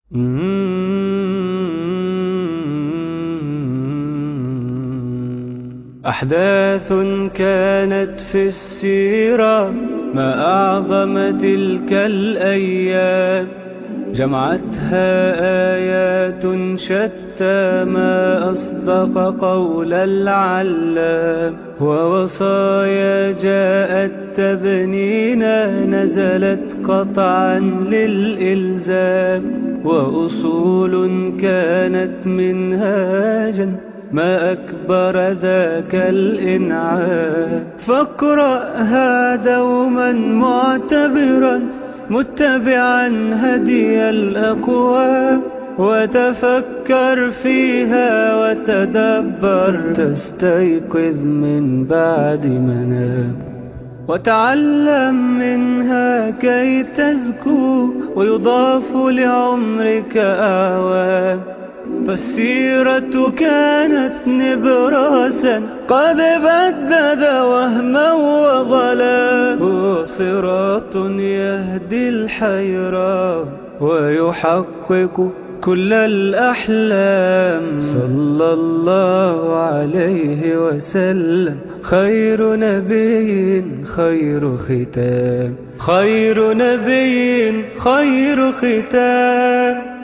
أحداث كانت في السيرة ما أعظم تلك الأيام جمعتها آيات شتى ما أصدق قول العلام ووصايا جاءت تبنينا نزلت قطعا للإلزام وأصول كانت منهاجا ما أكبر ذاك الإنعام فاقرأها دوما معتبرا متبعا هدي الأقوام وتفكر فيها وتدبر تستيقظ من بعد منام وتعلم منها كي تزكو ويضاف لعمرك أعوام فالسيرة كانت نبراسا قد بدد وهما وظلا هو صراط يهدي الحيرة ويحقق كل الأحلام صلى الله عليه وسلم خير نبي خير ختام خير نبي خير ختام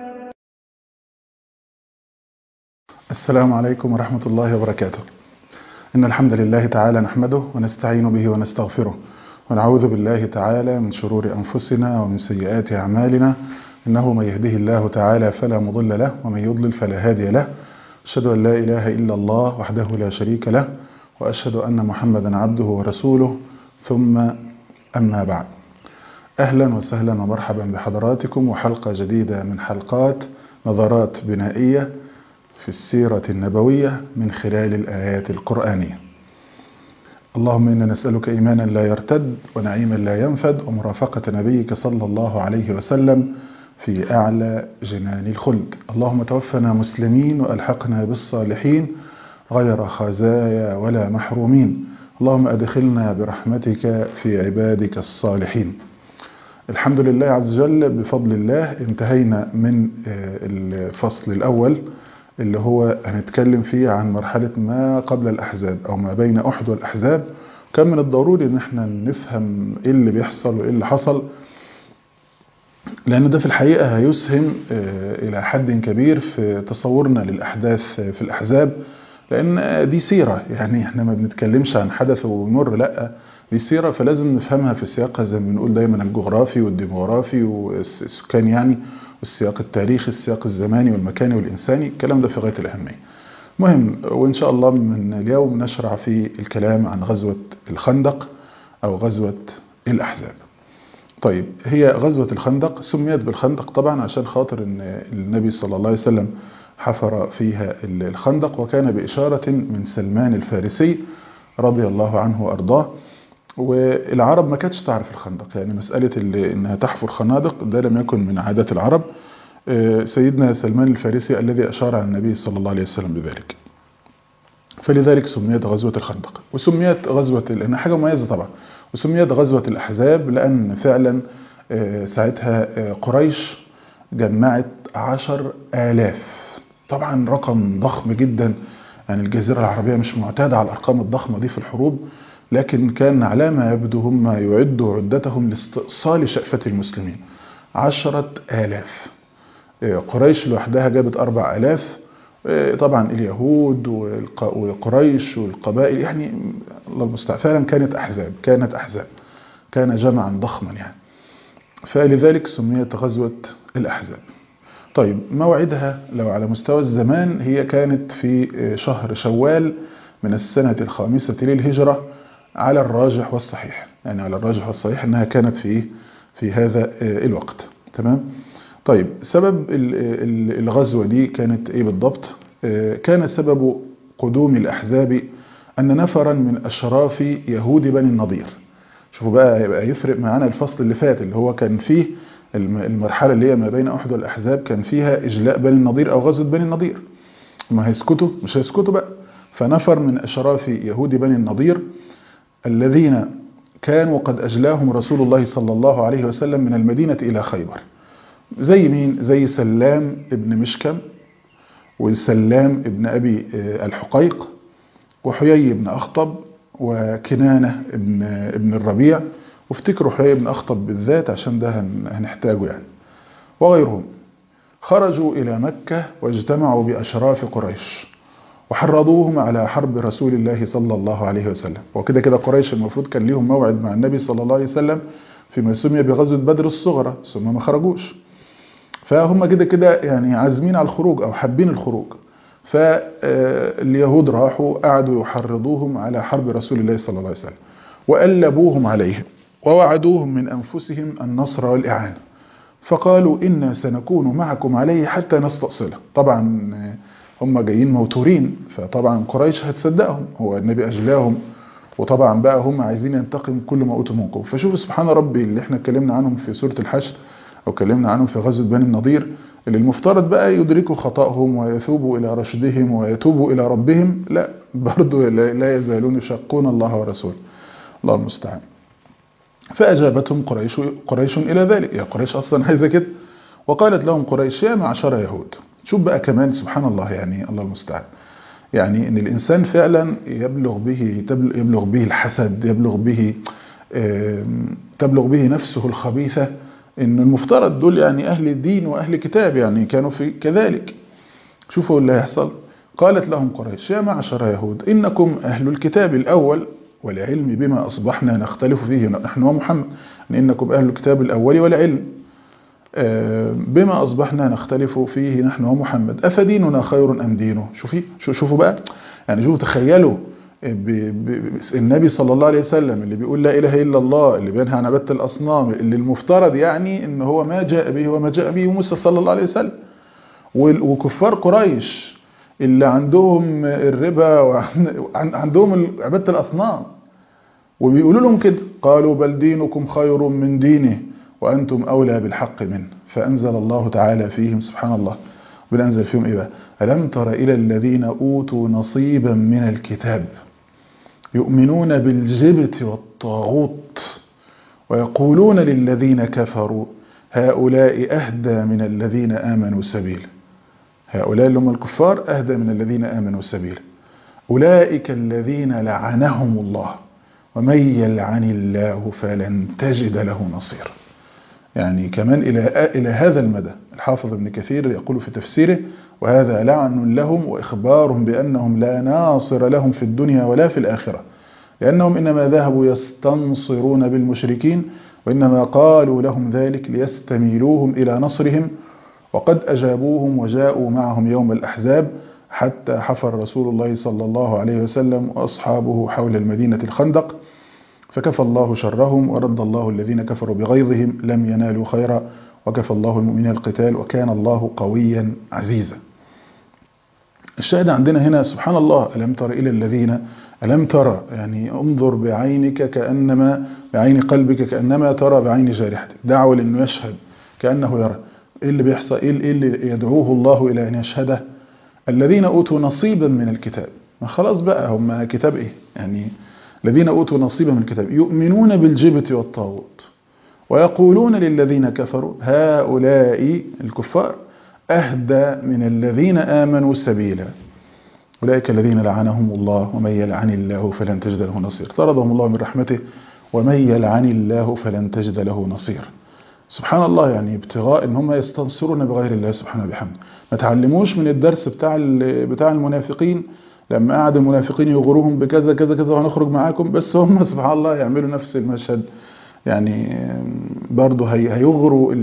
السلام عليكم ورحمة الله وبركاته إن الحمد لله تعالى نحمده ونستعين به ونستغفره ونعوذ بالله تعالى من شرور أنفسنا ومن سيئات أعمالنا إنه من يهده الله تعالى فلا مضل له ومن يضلل فلا هادي له أشهد أن لا إله إلا الله وحده لا شريك له وأشهد أن محمدا عبده ورسوله ثم أما بعد أهلا وسهلا ومرحبا بحضراتكم وحلقة جديدة من حلقات نظرات بنائية في السيرة النبوية من خلال الآيات القرآنية اللهم إنا نسألك إيمانا لا يرتد ونعيما لا ينفد ومرافقة نبيك صلى الله عليه وسلم في أعلى جنان الخلد اللهم توفنا مسلمين وألحقنا بالصالحين غير خزايا ولا محرومين اللهم أدخلنا برحمتك في عبادك الصالحين الحمد لله عز وجل بفضل الله انتهينا من الفصل الأول اللي هو هنتكلم فيه عن مرحلة ما قبل الأحزاب أو ما بين أحد والأحزاب كان من الضروري إن احنا نفهم إيه اللي بيحصل وإيه اللي حصل لأن ده في الحقيقة هيسهم إلى حد كبير في تصورنا للأحداث في الأحزاب لأن دي سيرة يعني احنا ما بنتكلمش عن حدث ومر لأ دي سيرة فلازم نفهمها في سياقها زي ما بنقول دايما الجغرافي والديموغرافي والسكان يعني والسياق التاريخي السياق الزماني والمكاني والإنساني الكلام ده في غاية الأهمية مهم وإن شاء الله من اليوم نشرع في الكلام عن غزوة الخندق أو غزوة الأحزاب طيب هي غزوة الخندق سميت بالخندق طبعا عشان خاطر ان النبي صلى الله عليه وسلم حفر فيها الخندق وكان بإشارة من سلمان الفارسي رضي الله عنه وأرضاه والعرب ما كانتش تعرف الخندق يعني مسألة اللي انها تحفر خنادق ده لم يكن من عادات العرب سيدنا سلمان الفارسي الذي أشار على النبي صلى الله عليه وسلم بذلك فلذلك سميت غزوة الخندق وسميت غزوة لأنها حاجة مميزة طبعا وسميت غزوة الأحزاب لأن فعلا ساعتها قريش جمعت عشر آلاف طبعا رقم ضخم جدا يعني الجزيرة العربية مش معتادة على الأرقام الضخمة دي في الحروب لكن كان على ما يبدو هم يعدوا عدتهم لاستئصال شأفة المسلمين عشرة آلاف قريش لوحدها جابت أربع آلاف طبعا اليهود وقريش والقبائل يعني الله المستعان فعلا كانت أحزاب كانت أحزاب كان جمعا ضخما يعني فلذلك سميت غزوة الأحزاب طيب موعدها لو على مستوى الزمان هي كانت في شهر شوال من السنة الخامسة للهجرة على الراجح والصحيح يعني على الراجح والصحيح انها كانت في في هذا الوقت تمام طيب سبب الغزوة دي كانت ايه بالضبط كان سبب قدوم الاحزاب ان نفرا من اشراف يهود بني النضير شوفوا بقى يبقى يفرق معانا الفصل اللي فات اللي هو كان فيه المرحلة اللي هي ما بين احد والاحزاب كان فيها اجلاء بني النضير او غزوة بني النضير ما هيسكتوا مش هيسكتوا بقى فنفر من اشراف يهود بني النضير الذين كانوا قد أجلاهم رسول الله صلى الله عليه وسلم من المدينة إلى خيبر زي مين زي سلام ابن مشكم وسلام ابن أبي الحقيق وحيي بن أخطب وكنانة ابن, ابن الربيع وافتكروا حيي بن أخطب بالذات عشان ده هنحتاجه يعني وغيرهم خرجوا إلى مكة واجتمعوا بأشراف قريش وحرضوهم على حرب رسول الله صلى الله عليه وسلم وكده كده قريش المفروض كان ليهم موعد مع النبي صلى الله عليه وسلم فيما سمي بغزوة بدر الصغرى ثم ما خرجوش فهم كده كده يعني عازمين على الخروج أو حابين الخروج فاليهود راحوا قعدوا يحرضوهم على حرب رسول الله صلى الله عليه وسلم وألبوهم عليهم ووعدوهم من أنفسهم النصر والإعانة فقالوا إنا سنكون معكم عليه حتى نستأصله طبعا هم جايين موتورين فطبعا قريش هتصدقهم هو النبي أجلاهم وطبعا بقى هم عايزين ينتقم كل ما أوتوا من قوة فشوف سبحان ربي اللي احنا اتكلمنا عنهم في سورة الحشر أو اتكلمنا عنهم في غزوة بني النضير اللي المفترض بقى يدركوا خطأهم ويثوبوا إلى رشدهم ويتوبوا إلى ربهم لا برضو لا يزالون يشقون الله ورسوله الله المستعان فأجابتهم قريش, قريش إلى ذلك يا قريش أصلا عايزة كده وقالت لهم قريش يا معشر يهود شوف بقى كمان سبحان الله يعني الله المستعان يعني ان الانسان فعلا يبلغ به يبلغ به الحسد يبلغ به تبلغ به نفسه الخبيثة ان المفترض دول يعني اهل الدين واهل كتاب يعني كانوا في كذلك شوفوا اللي هيحصل قالت لهم قريش يا معشر يهود انكم اهل الكتاب الاول والعلم بما اصبحنا نختلف فيه نحن ومحمد انكم اهل الكتاب الاول والعلم بما أصبحنا نختلف فيه نحن ومحمد أفديننا خير أم دينه شوفي شوفوا بقى يعني شوفوا تخيلوا النبي صلى الله عليه وسلم اللي بيقول لا إله إلا الله اللي بينهى عن عبادة الأصنام اللي المفترض يعني إن هو ما جاء به وما جاء به موسى صلى الله عليه وسلم وكفار قريش اللي عندهم الربا وعندهم عبادة الأصنام وبيقولوا لهم كده قالوا بل دينكم خير من دينه وأنتم أولى بالحق منه فأنزل الله تعالى فيهم سبحان الله بننزل فيهم إيه بقى ألم تر إلى الذين أوتوا نصيبا من الكتاب يؤمنون بالجبت والطاغوت ويقولون للذين كفروا هؤلاء أهدى من الذين آمنوا سبيلا هؤلاء اللي هم الكفار أهدى من الذين آمنوا سبيلا أولئك الذين لعنهم الله ومن يلعن الله فلن تجد له نصيرا يعني كمان إلى إلى هذا المدى الحافظ ابن كثير يقول في تفسيره وهذا لعن لهم وإخبار بأنهم لا ناصر لهم في الدنيا ولا في الآخرة لأنهم إنما ذهبوا يستنصرون بالمشركين وإنما قالوا لهم ذلك ليستميلوهم إلى نصرهم وقد أجابوهم وجاءوا معهم يوم الأحزاب حتى حفر رسول الله صلى الله عليه وسلم وأصحابه حول المدينة الخندق فكفى الله شرهم ورد الله الذين كفروا بغيظهم لم ينالوا خيرا وكفى الله المؤمنين القتال وكان الله قويا عزيزا الشاهد عندنا هنا سبحان الله ألم تر إلى الذين ألم ترى يعني انظر بعينك كأنما بعين قلبك كأنما ترى بعين جارحتك دعوة لأنه يشهد كأنه يرى إيه اللي بيحصل إيه اللي يدعوه الله إلى أن يشهده الذين أوتوا نصيبا من الكتاب ما خلاص بقى هم كتاب إيه يعني الذين أوتوا نصيبا من الكتاب يؤمنون بالجبت والطاغوت ويقولون للذين كفروا هؤلاء الكفار أهدى من الذين آمنوا سبيلا أولئك الذين لعنهم الله ومن يلعن الله فلن تجد له نصير طردهم الله من رحمته ومن يلعن الله فلن تجد له نصير سبحان الله يعني ابتغاء ان هم يستنصرون بغير الله سبحانه وبحمده ما تعلموش من الدرس بتاع بتاع المنافقين لما قعد المنافقين يغروهم بكذا كذا كذا وهنخرج معاكم بس هم سبحان الله يعملوا نفس المشهد يعني برضه هيغروا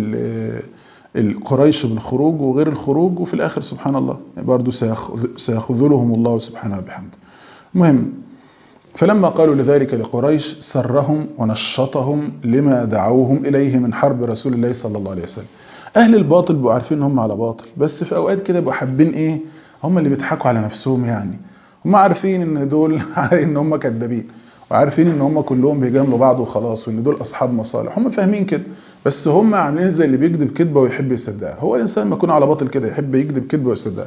القريش بالخروج وغير الخروج وفي الآخر سبحان الله برضه سيخذلهم الله سبحانه وبحمده المهم فلما قالوا لذلك لقريش سرهم ونشطهم لما دعوهم إليه من حرب رسول الله صلى الله عليه وسلم أهل الباطل بقوا عارفين ان هم على باطل بس في أوقات كده بقوا حابين إيه هم اللي بيضحكوا على نفسهم يعني هم عارفين ان دول ان هم كذابين وعارفين ان هم كلهم بيجاملوا بعض وخلاص وان دول اصحاب مصالح هم فاهمين كده بس هم عاملين زي اللي بيكذب كذبه ويحب يصدقها هو الانسان ما يكون على باطل كده يحب يكذب كذبه ويصدقها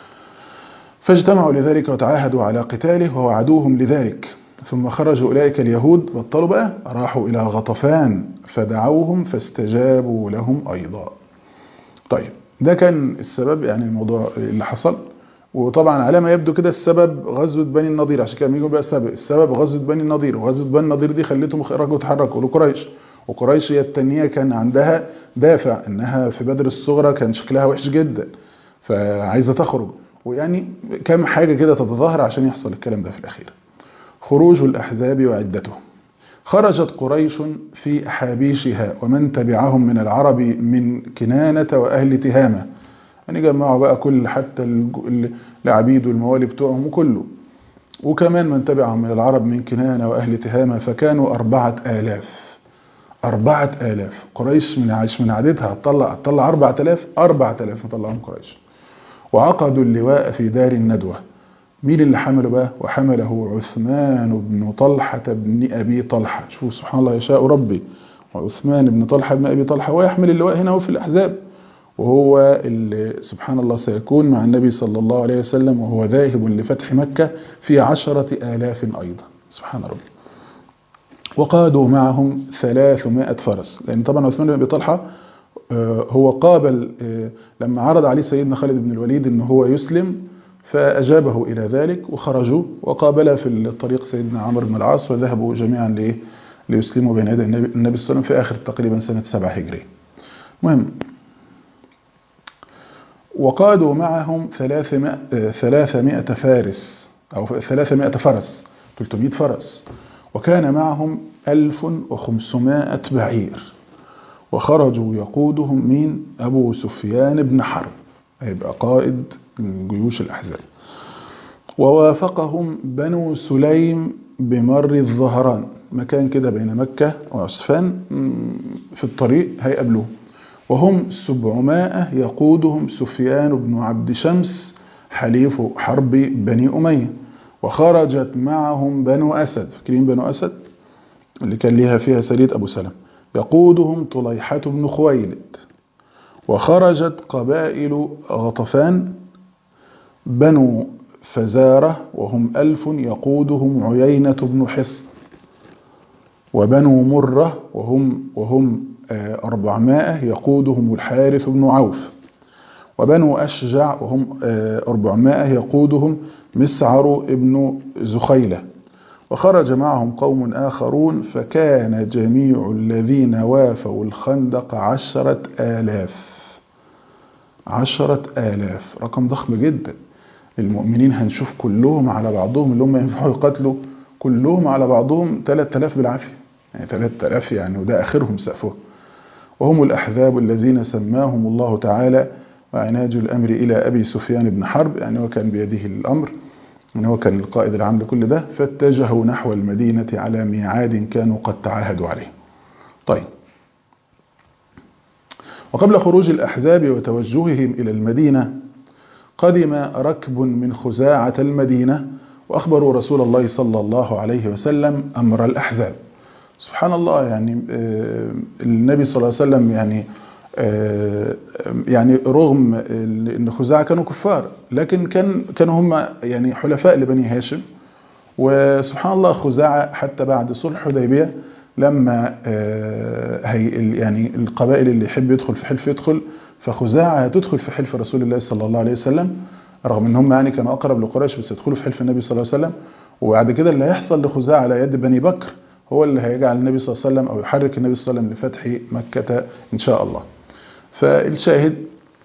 فاجتمعوا لذلك وتعاهدوا على قتاله ووعدوهم لذلك ثم خرجوا أولئك اليهود بطلوا بقى راحوا إلى غطفان فدعوهم فاستجابوا لهم أيضا طيب ده كان السبب يعني الموضوع اللي حصل وطبعا على ما يبدو كده السبب غزوة بني النضير عشان كده بيقول بقى السبب السبب غزوة بني النضير وغزوة بني النضير دي خلتهم يخرجوا يتحركوا لقريش وقريش هي التانية كان عندها دافع انها في بدر الصغرى كان شكلها وحش جدا فعايزة تخرج ويعني كم حاجة كده تتظاهر عشان يحصل الكلام ده في الأخير خروج الأحزاب وعدته خرجت قريش في أحابيشها ومن تبعهم من العرب من كنانة وأهل تهامة يعني جمعوا بقى كل حتى العبيد والموالي بتوعهم وكله وكمان من تبعهم من العرب من كنانة وأهل تهامة فكانوا أربعة آلاف أربعة آلاف قريش من عايش من عددها هتطلع هتطلع أربعة آلاف أربعة آلاف مطلعهم قريش وعقدوا اللواء في دار الندوة مين اللي حمله بقى وحمله عثمان بن طلحة بن أبي طلحة شوفوا سبحان الله يشاء ربي وعثمان بن طلحة بن أبي طلحة ويحمل اللواء هنا وفي الأحزاب وهو اللي سبحان الله سيكون مع النبي صلى الله عليه وسلم وهو ذاهب لفتح مكة في عشرة آلاف أيضا سبحان ربي وقادوا معهم ثلاثمائة فرس لأن طبعا عثمان بن أبي طلحة هو قابل لما عرض عليه سيدنا خالد بن الوليد ان هو يسلم فأجابه إلى ذلك وخرجوا وقابل في الطريق سيدنا عمرو بن العاص وذهبوا جميعا ليه ليسلموا بين يدي النبي, النبي صلى الله عليه وسلم في آخر تقريبا سنة سبعة هجرية مهم وقادوا معهم 300 300 فارس أو 300 فرس 300 فرس وكان معهم 1500 بعير وخرجوا يقودهم مين أبو سفيان بن حرب هيبقى قائد جيوش الأحزاب ووافقهم بنو سليم بمر الظهران مكان كده بين مكة وعسفان في الطريق هيقابلوه وهم سبعمائة يقودهم سفيان بن عبد شمس حليف حرب بني أمية وخرجت معهم بنو أسد فاكرين بنو أسد اللي كان ليها فيها سرية أبو سلم يقودهم طليحة بن خويلد وخرجت قبائل غطفان بنو فزارة وهم ألف يقودهم عيينة بن حصن وبنو مرة وهم, وهم أربعمائة يقودهم الحارث بن عوف وبنو أشجع وهم أربعمائة يقودهم مسعر بن زخيلة وخرج معهم قوم آخرون فكان جميع الذين وافوا الخندق عشرة آلاف عشرة آلاف رقم ضخم جدا المؤمنين هنشوف كلهم على بعضهم اللي هم ينفعوا يقاتلوا كلهم على بعضهم 3000 بالعافية يعني 3000 يعني وده آخرهم سقفه وهم الأحزاب الذين سماهم الله تعالى وعناج الأمر إلى أبي سفيان بن حرب يعني هو كان بيده الأمر يعني هو كان القائد العام لكل ده فاتجهوا نحو المدينة على ميعاد كانوا قد تعاهدوا عليه طيب وقبل خروج الأحزاب وتوجههم إلى المدينة قدم ركب من خزاعة المدينة وأخبروا رسول الله صلى الله عليه وسلم أمر الأحزاب سبحان الله يعني النبي صلى الله عليه وسلم يعني يعني رغم ان خزاعة كانوا كفار لكن كان كانوا هم يعني حلفاء لبني هاشم وسبحان الله خزاعة حتى بعد صلح حديبية لما هي يعني القبائل اللي يحب يدخل في حلف يدخل فخزاعة هتدخل في حلف رسول الله صلى الله عليه وسلم رغم ان هم يعني كانوا اقرب لقريش بس يدخلوا في حلف النبي صلى الله عليه وسلم وبعد كده اللي هيحصل لخزاعة على يد بني بكر هو اللي هيجعل النبي صلى الله عليه وسلم او يحرك النبي صلى الله عليه وسلم لفتح مكة ان شاء الله فالشاهد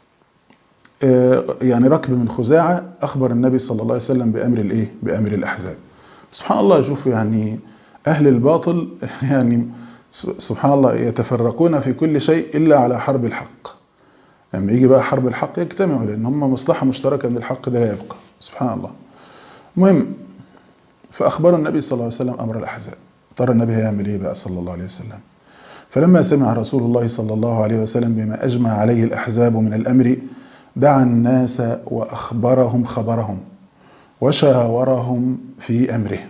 يعني ركب من خزاعة أخبر النبي صلى الله عليه وسلم بأمر الإيه؟ بأمر الأحزاب سبحان الله شوف يعني أهل الباطل يعني سبحان الله يتفرقون في كل شيء إلا على حرب الحق لما يجي بقى حرب الحق يجتمعوا لأن هم مصلحة مشتركة أن الحق ده لا يبقى سبحان الله المهم فأخبر النبي صلى الله عليه وسلم أمر الأحزاب ترى النبي هيعمل إيه بقى صلى الله عليه وسلم فلما سمع رسول الله صلى الله عليه وسلم بما أجمع عليه الأحزاب من الأمر دعا الناس وأخبرهم خبرهم وشاورهم في أمره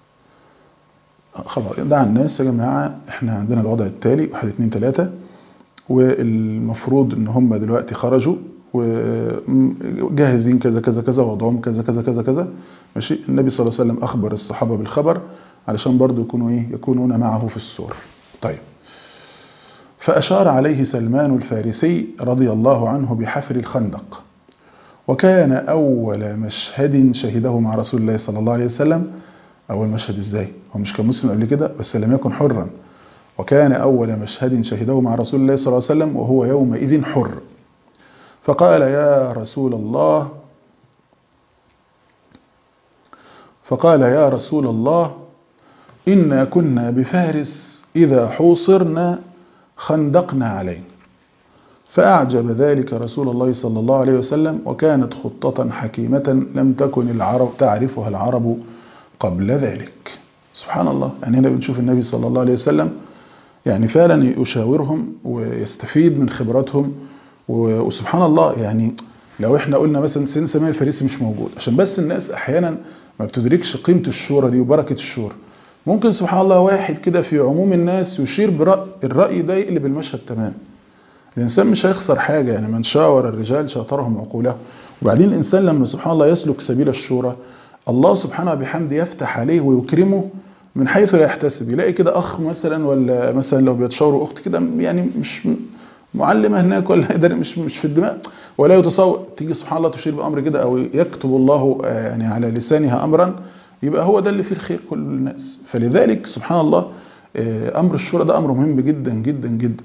خلاص دعا الناس يا جماعة احنا عندنا الوضع التالي واحد اتنين تلاتة والمفروض ان هم دلوقتي خرجوا وجاهزين كذا كذا كذا وضعهم كذا كذا كذا كذا ماشي النبي صلى الله عليه وسلم أخبر الصحابة بالخبر علشان برضو يكونوا ايه يكونون معه في السور طيب فأشار عليه سلمان الفارسي رضي الله عنه بحفر الخندق وكان أول مشهد شهده مع رسول الله صلى الله عليه وسلم أول مشهد إزاي هو مش كان مسلم قبل كده بس لم يكن حرا وكان أول مشهد شهده مع رسول الله صلى الله عليه وسلم وهو يومئذ حر فقال يا رسول الله فقال يا رسول الله إنا كنا بفارس إذا حوصرنا خندقنا عليه فأعجب ذلك رسول الله صلى الله عليه وسلم وكانت خطة حكيمة لم تكن العرب تعرفها العرب قبل ذلك سبحان الله يعني هنا بنشوف النبي صلى الله عليه وسلم يعني فعلا يشاورهم ويستفيد من خبراتهم وسبحان الله يعني لو احنا قلنا مثلا سيدنا سلمان الفارسي مش موجود عشان بس الناس احيانا ما بتدركش قيمة الشورى دي وبركة الشورى ممكن سبحان الله واحد كده في عموم الناس يشير برأي الرأي ده يقلب المشهد تمام الإنسان مش هيخسر حاجة يعني من شاور الرجال شاطرهم عقوله وبعدين الإنسان لما سبحان الله يسلك سبيل الشورى الله سبحانه بحمده يفتح عليه ويكرمه من حيث لا يحتسب يلاقي كده أخ مثلا ولا مثلا لو بيتشاوروا أخت كده يعني مش معلمة هناك ولا مش مش في الدماء ولا يتصور تيجي سبحان الله تشير بأمر كده أو يكتب الله يعني على لسانها أمرا يبقى هو ده اللي فيه الخير كل الناس فلذلك سبحان الله أمر الشورى ده أمر مهم جدا جدا جدا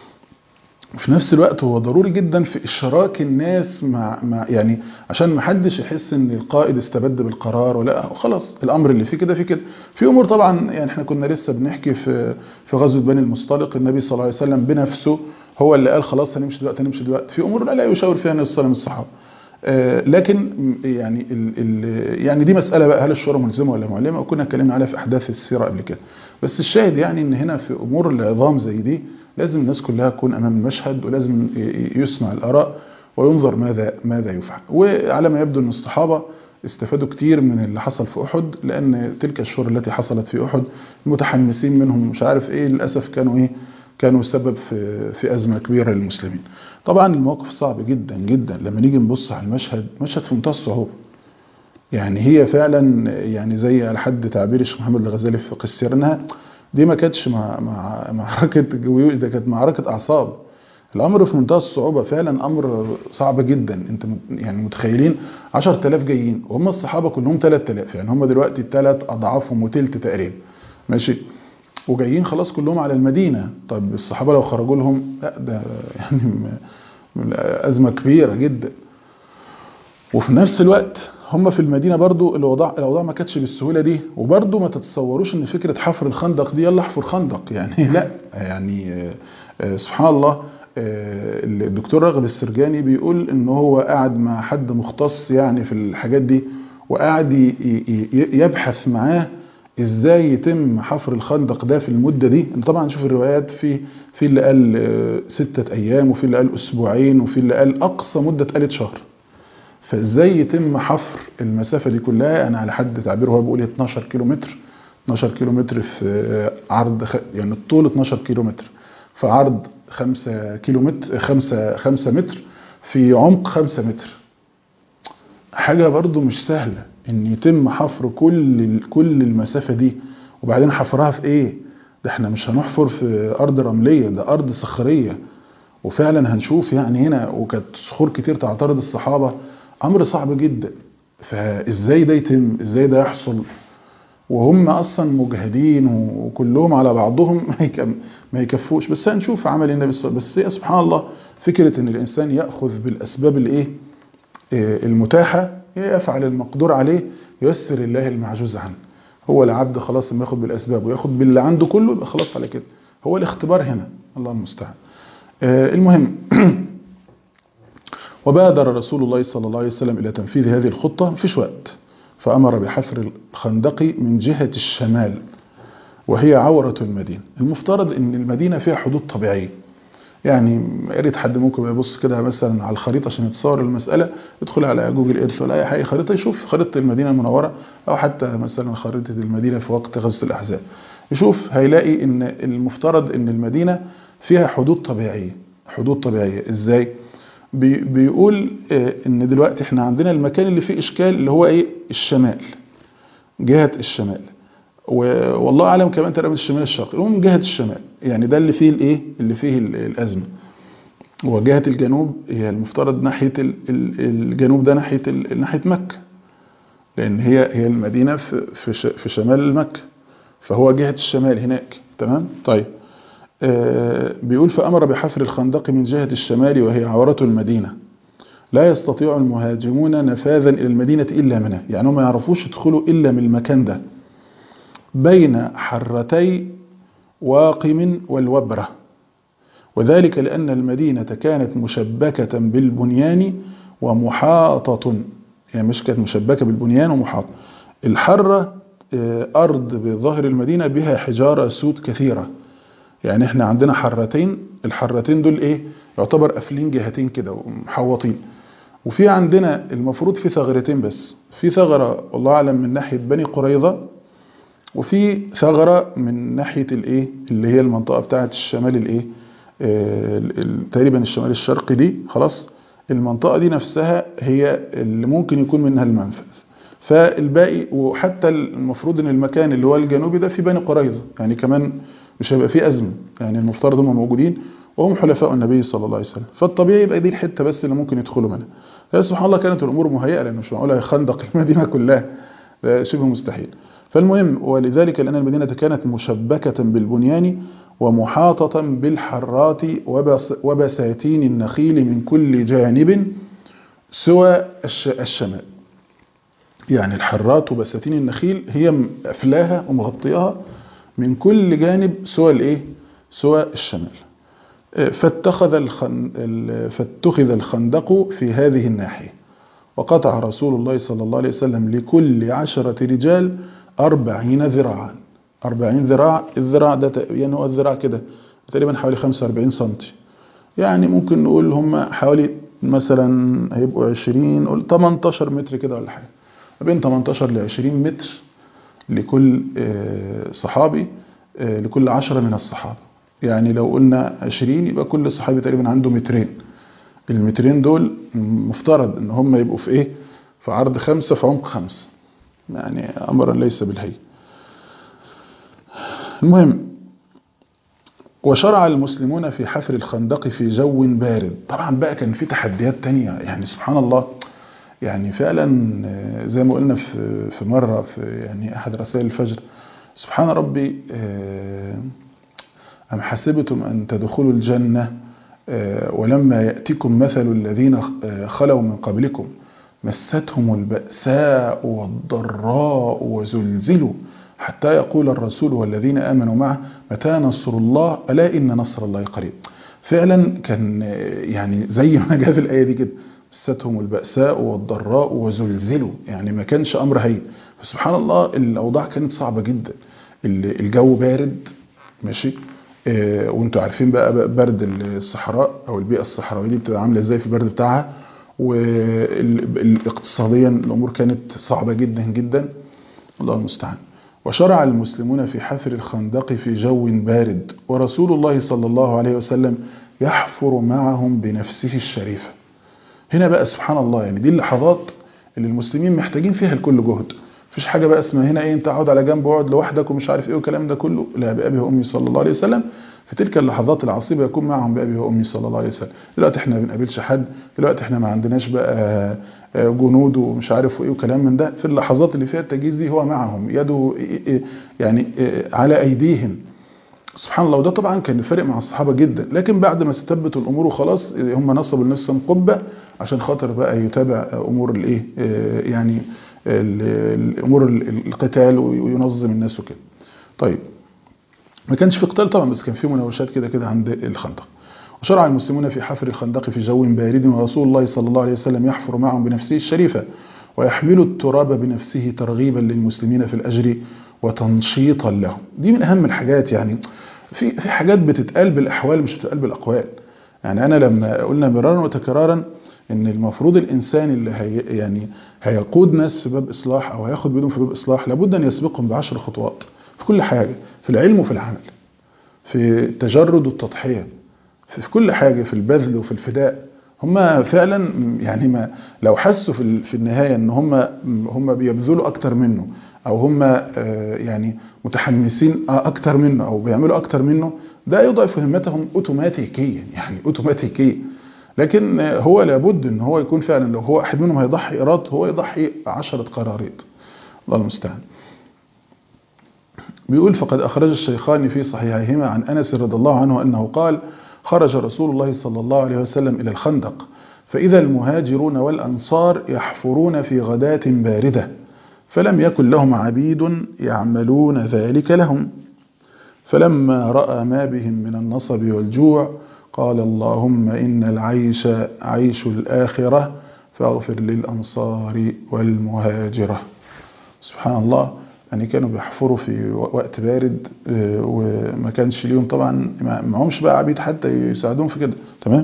وفي نفس الوقت هو ضروري جدا في اشراك الناس مع, مع يعني عشان ما حدش يحس ان القائد استبد بالقرار ولا خلاص الامر اللي فيه كده في كده في امور طبعا يعني احنا كنا لسه بنحكي في في غزوه بني المصطلق النبي صلى الله عليه وسلم بنفسه هو اللي قال خلاص هنمشي دلوقتي هنمشي دلوقتي في امور لا يشاور فيها النبي صلى الله عليه وسلم الصحابه لكن يعني ال ال يعني دي مسألة بقى هل الشورى ملزمة ولا معلمة وكنا اتكلمنا عليها في أحداث السيرة قبل كده بس الشاهد يعني ان هنا في أمور العظام زي دي لازم الناس كلها تكون أمام المشهد ولازم يسمع الآراء وينظر ماذا ماذا يفعل وعلى ما يبدو أن الصحابة استفادوا كتير من اللي حصل في أحد لأن تلك الشهور التي حصلت في أحد المتحمسين منهم مش عارف إيه للأسف كانوا إيه كانوا سبب في في أزمة كبيرة للمسلمين طبعا الموقف صعب جدا جدا لما نيجي نبص على المشهد مشهد في منتهى الصعوبة يعني هي فعلا يعني زي على حد تعبير الشيخ محمد الغزالي في قصير انها دي ما كانتش مع مع معركة جيوش ده كانت معركة أعصاب الأمر في منتهى الصعوبة فعلا أمر صعب جدا أنت يعني متخيلين 10000 جايين وهم الصحابة كلهم 3000 يعني هم دلوقتي الثلاث أضعافهم وتلت تقريبا ماشي وجايين خلاص كلهم على المدينة طب الصحابة لو خرجوا لهم لا ده يعني أزمة كبيرة جدا وفي نفس الوقت هم في المدينة برضو الوضع الأوضاع ما كانتش بالسهولة دي وبرضو ما تتصوروش ان فكرة حفر الخندق دي يلا احفر خندق يعني لا يعني سبحان الله الدكتور راغب السرجاني بيقول ان هو قاعد مع حد مختص يعني في الحاجات دي وقاعد يبحث معاه ازاي يتم حفر الخندق ده في المدة دي طبعا شوف الروايات في في اللي قال ستة ايام وفي اللي قال اسبوعين وفي اللي قال اقصى مدة قالت شهر فازاي يتم حفر المسافة دي كلها انا على حد تعبيره هو بيقول 12 كيلو متر 12 كيلو متر في عرض خ... يعني الطول 12 كيلو متر في عرض 5 كيلو متر 5 5 متر في عمق 5 متر حاجة برضو مش سهلة ان يتم حفر كل كل المسافة دي وبعدين حفرها في ايه ده احنا مش هنحفر في ارض رملية ده ارض صخرية وفعلا هنشوف يعني هنا وكانت صخور كتير تعترض الصحابة امر صعب جدا فازاي ده يتم ازاي ده يحصل وهم اصلا مجهدين وكلهم على بعضهم ما يكفوش بس هنشوف عمل النبي صلى الله عليه وسلم بس سبحان الله فكرة ان الانسان ياخذ بالاسباب الايه المتاحة يفعل المقدور عليه ييسر الله المعجوز عنه هو العبد خلاص لما ياخد بالاسباب وياخد باللي عنده كله يبقى خلاص على كده هو الاختبار هنا الله المستعان المهم وبادر رسول الله صلى الله عليه وسلم إلى تنفيذ هذه الخطة مفيش وقت فأمر بحفر الخندق من جهة الشمال وهي عورة المدينة المفترض أن المدينة فيها حدود طبيعية يعني يا ريت حد ممكن يبص كده مثلا على الخريطة عشان يتصور المسألة يدخل على جوجل ايرث ولا أي حاجة خريطة يشوف خريطة المدينة المنورة أو حتى مثلا خريطة المدينة في وقت غزوة الأحزاب يشوف هيلاقي أن المفترض أن المدينة فيها حدود طبيعية حدود طبيعية إزاي؟ بيقول ان دلوقتي احنا عندنا المكان اللي فيه اشكال اللي هو ايه الشمال جهة الشمال والله اعلم كمان تقريبا الشمال الشرقي المهم جهه الشمال يعني ده اللي فيه الايه اللي فيه الازمه وجهه الجنوب هي المفترض ناحيه الجنوب ده ناحيه ناحيه مكه لان هي هي المدينه في في في شمال مكه فهو جهه الشمال هناك تمام طيب آه بيقول فامر بحفر الخندق من جهه الشمال وهي عورة المدينه لا يستطيع المهاجمون نفاذا الى المدينه الا منها يعني هم ما يعرفوش يدخلوا الا من المكان ده بين حرتي واقم والوبره وذلك لأن المدينة كانت مشبكة بالبنيان ومحاطة يعني مش كانت مشبكة بالبنيان ومحاطة الحرة أرض بظهر المدينة بها حجارة سود كثيرة يعني احنا عندنا حرتين الحرتين دول ايه يعتبر قافلين جهتين كده ومحوطين وفي عندنا المفروض في ثغرتين بس في ثغرة والله أعلم من ناحية بني قريظة وفي ثغرة من ناحية الايه اللي هي المنطقة بتاعة الشمال الايه تقريبا الشمال الشرقي دي خلاص المنطقة دي نفسها هي اللي ممكن يكون منها المنفذ فالباقي وحتى المفروض ان المكان اللي هو الجنوبي ده في بني قريظة يعني كمان مش هيبقى فيه أزمة يعني المفترض هم موجودين وهم حلفاء النبي صلى الله عليه وسلم فالطبيعي يبقى دي الحتة بس اللي ممكن يدخلوا منها فسبحان الله كانت الأمور مهيئة لأنه مش معقول هيخندق المدينة كلها ده شبه مستحيل فالمهم ولذلك لأن المدينة كانت مشبكة بالبنيان ومحاطة بالحرات وبساتين النخيل من كل جانب سوى الشمال يعني الحرات وبساتين النخيل هي أفلاها ومغطيها من كل جانب سوى الايه سوى الشمال فاتخذ الخن... فاتخذ الخندق في هذه الناحية وقطع رسول الله صلى الله عليه وسلم لكل عشرة رجال أربعين ذراعا أربعين ذراع الذراع ده يعني هو الذراع كده تقريبا حوالي 45 سنتي يعني ممكن نقول هم حوالي مثلا هيبقوا 20 قول 18 متر كده ولا حاجة ما بين 18 ل 20 متر لكل صحابي لكل عشرة من الصحابة يعني لو قلنا 20 يبقى كل صحابي تقريبا عنده مترين المترين دول مفترض ان هم يبقوا في ايه في عرض خمسة في عمق خمسة يعني امرا ليس بالهي المهم وشرع المسلمون في حفر الخندق في جو بارد طبعا بقى كان في تحديات تانية يعني سبحان الله يعني فعلا زي ما قلنا في في مرة في يعني أحد رسائل الفجر سبحان ربي أم حسبتم أن تدخلوا الجنة ولما يأتكم مثل الذين خلوا من قبلكم مستهم البأساء والضراء وزلزلوا حتى يقول الرسول والذين آمنوا معه متى نصر الله ألا إن نصر الله قريب فعلا كان يعني زي ما جاء في الآية دي كده مستهم البأساء والضراء وزلزلوا يعني ما كانش أمر هين فسبحان الله الأوضاع كانت صعبة جدا الجو بارد ماشي اه وانتوا عارفين بقى برد الصحراء أو البيئة الصحراوية دي بتبقى عاملة ازاي في البرد بتاعها واقتصاديا الأمور كانت صعبة جدا جدا الله المستعان وشرع المسلمون في حفر الخندق في جو بارد ورسول الله صلى الله عليه وسلم يحفر معهم بنفسه الشريفة هنا بقى سبحان الله يعني دي اللحظات اللي المسلمين محتاجين فيها الكل جهد مفيش حاجة بقى اسمها هنا ايه انت اقعد على جنب واقعد لوحدك ومش عارف ايه والكلام ده كله لا بأبي وأمي صلى الله عليه وسلم في تلك اللحظات العصيبة يكون معهم بأبي وأمي صلى الله عليه وسلم دلوقتي احنا ما بنقابلش حد دلوقتي احنا ما عندناش بقى جنود ومش عارف ايه وكلام من ده في اللحظات اللي فيها التجهيز دي هو معهم يده يعني على ايديهم سبحان الله وده طبعا كان فارق مع الصحابة جدا لكن بعد ما استبتوا الامور وخلاص هم نصبوا لنفسهم قبة عشان خاطر بقى يتابع امور الايه يعني الامور القتال وينظم الناس وكده طيب ما كانش في قتال طبعا بس كان في مناوشات كده كده عند الخندق وشرع المسلمون في حفر الخندق في جو بارد ورسول الله صلى الله عليه وسلم يحفر معهم بنفسه الشريفة ويحمل التراب بنفسه ترغيبا للمسلمين في الأجر وتنشيطا لهم دي من أهم الحاجات يعني في في حاجات بتتقال بالأحوال مش بتتقال بالأقوال يعني أنا لما قلنا مرارا وتكرارا ان المفروض الانسان اللي هي يعني هيقود ناس في باب اصلاح او هياخد بيدهم في باب اصلاح لابد ان يسبقهم بعشر خطوات في كل حاجة في العلم وفي العمل في التجرد والتضحية في كل حاجة في البذل وفي الفداء هم فعلا يعني ما لو حسوا في في النهاية ان هم هم بيبذلوا اكتر منه او هم يعني متحمسين اكتر منه او بيعملوا اكتر منه ده يضعف همتهم اوتوماتيكيا يعني اوتوماتيكيا لكن هو لابد ان هو يكون فعلا لو هو واحد منهم هيضحي ايراد هو يضحي 10 قراريط الله المستعان بيقول فقد أخرج الشيخان في صحيحهما عن أنس رضي الله عنه أنه قال خرج رسول الله صلى الله عليه وسلم إلى الخندق فإذا المهاجرون والأنصار يحفرون في غداة باردة فلم يكن لهم عبيد يعملون ذلك لهم فلما رأى ما بهم من النصب والجوع قال اللهم إن العيش عيش الآخرة فاغفر للأنصار والمهاجرة سبحان الله يعني كانوا بيحفروا في وقت بارد وما كانش ليهم طبعا معهمش بقى عبيد حتى يساعدون في كده تمام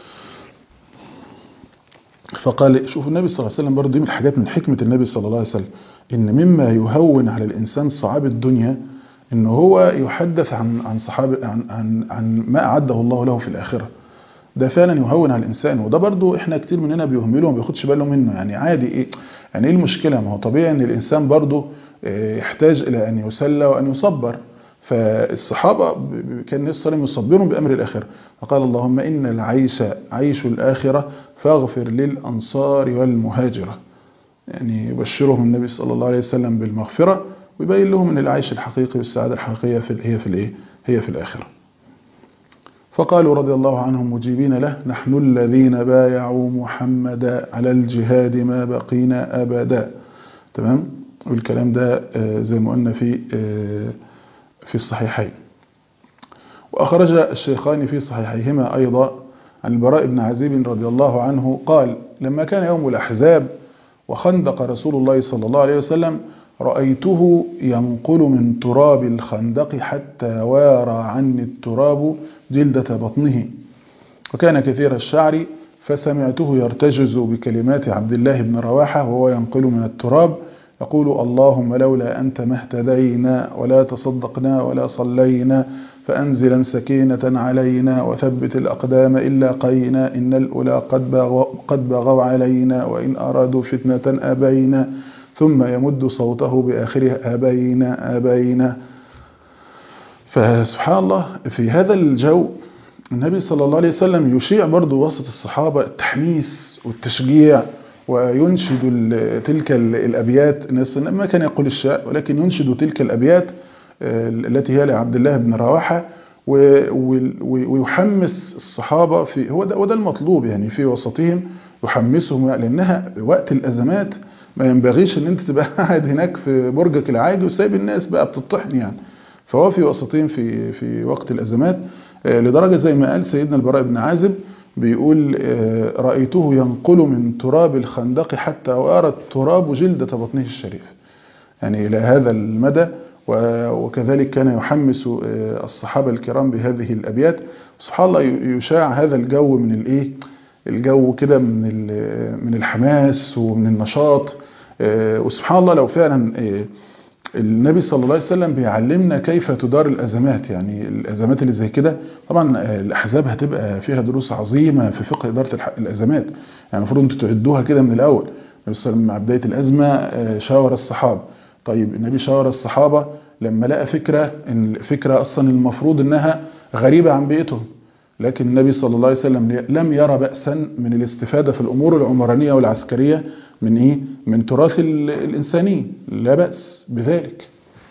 فقال شوفوا النبي صلى الله عليه وسلم برضه دي من الحاجات من حكمة النبي صلى الله عليه وسلم ان مما يهون على الانسان صعاب الدنيا ان هو يحدث عن عن صحاب عن عن, عن ما اعده الله له في الاخره ده فعلا يهون على الانسان وده برضه احنا كتير مننا بيهمله وما بياخدش باله منه يعني عادي ايه يعني ايه المشكله ما هو طبيعي ان الانسان برضه يحتاج إلى أن يسلى وأن يصبر فالصحابة كان النبي صلى الله عليه وسلم يصبرهم بأمر الآخرة فقال اللهم إن العيش عيش الآخرة فاغفر للأنصار والمهاجرة يعني يبشرهم النبي صلى الله عليه وسلم بالمغفرة ويبين لهم أن العيش الحقيقي والسعادة الحقيقية في هي في الإيه؟ هي في الآخرة فقالوا رضي الله عنهم مجيبين له نحن الذين بايعوا محمدا على الجهاد ما بقينا أبدا تمام والكلام ده زي ما قلنا في في الصحيحين وأخرج الشيخان في صحيحيهما أيضا عن البراء بن عزيب رضي الله عنه قال لما كان يوم الأحزاب وخندق رسول الله صلى الله عليه وسلم رأيته ينقل من تراب الخندق حتى وارى عني التراب جلدة بطنه وكان كثير الشعر فسمعته يرتجز بكلمات عبد الله بن رواحة وهو ينقل من التراب يقول اللهم لولا أنت ما اهتدينا ولا تصدقنا ولا صلينا فأنزلا سكينة علينا وثبت الأقدام إلا قينا إن الأولى قد بغوا, قد بغوا علينا وإن أرادوا فتنة أبينا ثم يمد صوته بآخره أبينا أبينا فسبحان الله في هذا الجو النبي صلى الله عليه وسلم يشيع برضو وسط الصحابة التحميس والتشجيع وينشد تلك الأبيات الناس ما كان يقول الشاء ولكن ينشد تلك الأبيات التي هي لعبد الله بن رواحة ويحمس الصحابة في هو ده, وده المطلوب يعني في وسطهم يحمسهم لأنها وقت الأزمات ما ينبغيش ان انت تبقى قاعد هناك في برجك العاجي وسايب الناس بقى بتطحن يعني فهو في وسطهم في في وقت الأزمات لدرجة زي ما قال سيدنا البراء بن عازب بيقول رأيته ينقل من تراب الخندق حتى وأرى التراب جلدة بطنه الشريف يعني إلى هذا المدى وكذلك كان يحمس الصحابة الكرام بهذه الأبيات سبحان الله يشاع هذا الجو من الإيه الجو كده من من الحماس ومن النشاط وسبحان الله لو فعلا النبي صلى الله عليه وسلم بيعلمنا كيف تدار الأزمات يعني الأزمات اللي زي كده طبعا الأحزاب هتبقى فيها دروس عظيمة في فقه إدارة الأزمات يعني المفروض انتوا تعدوها كده من الأول النبي صلى الله عليه وسلم مع بداية الأزمة شاور الصحابة طيب النبي شاور الصحابة لما لقى فكرة إن فكرة أصلا المفروض إنها غريبة عن بيئتهم لكن النبي صلى الله عليه وسلم لم يرى بأسا من الاستفادة في الأمور العمرانية والعسكرية من إيه؟ من تراث الإنساني لا بأس بذلك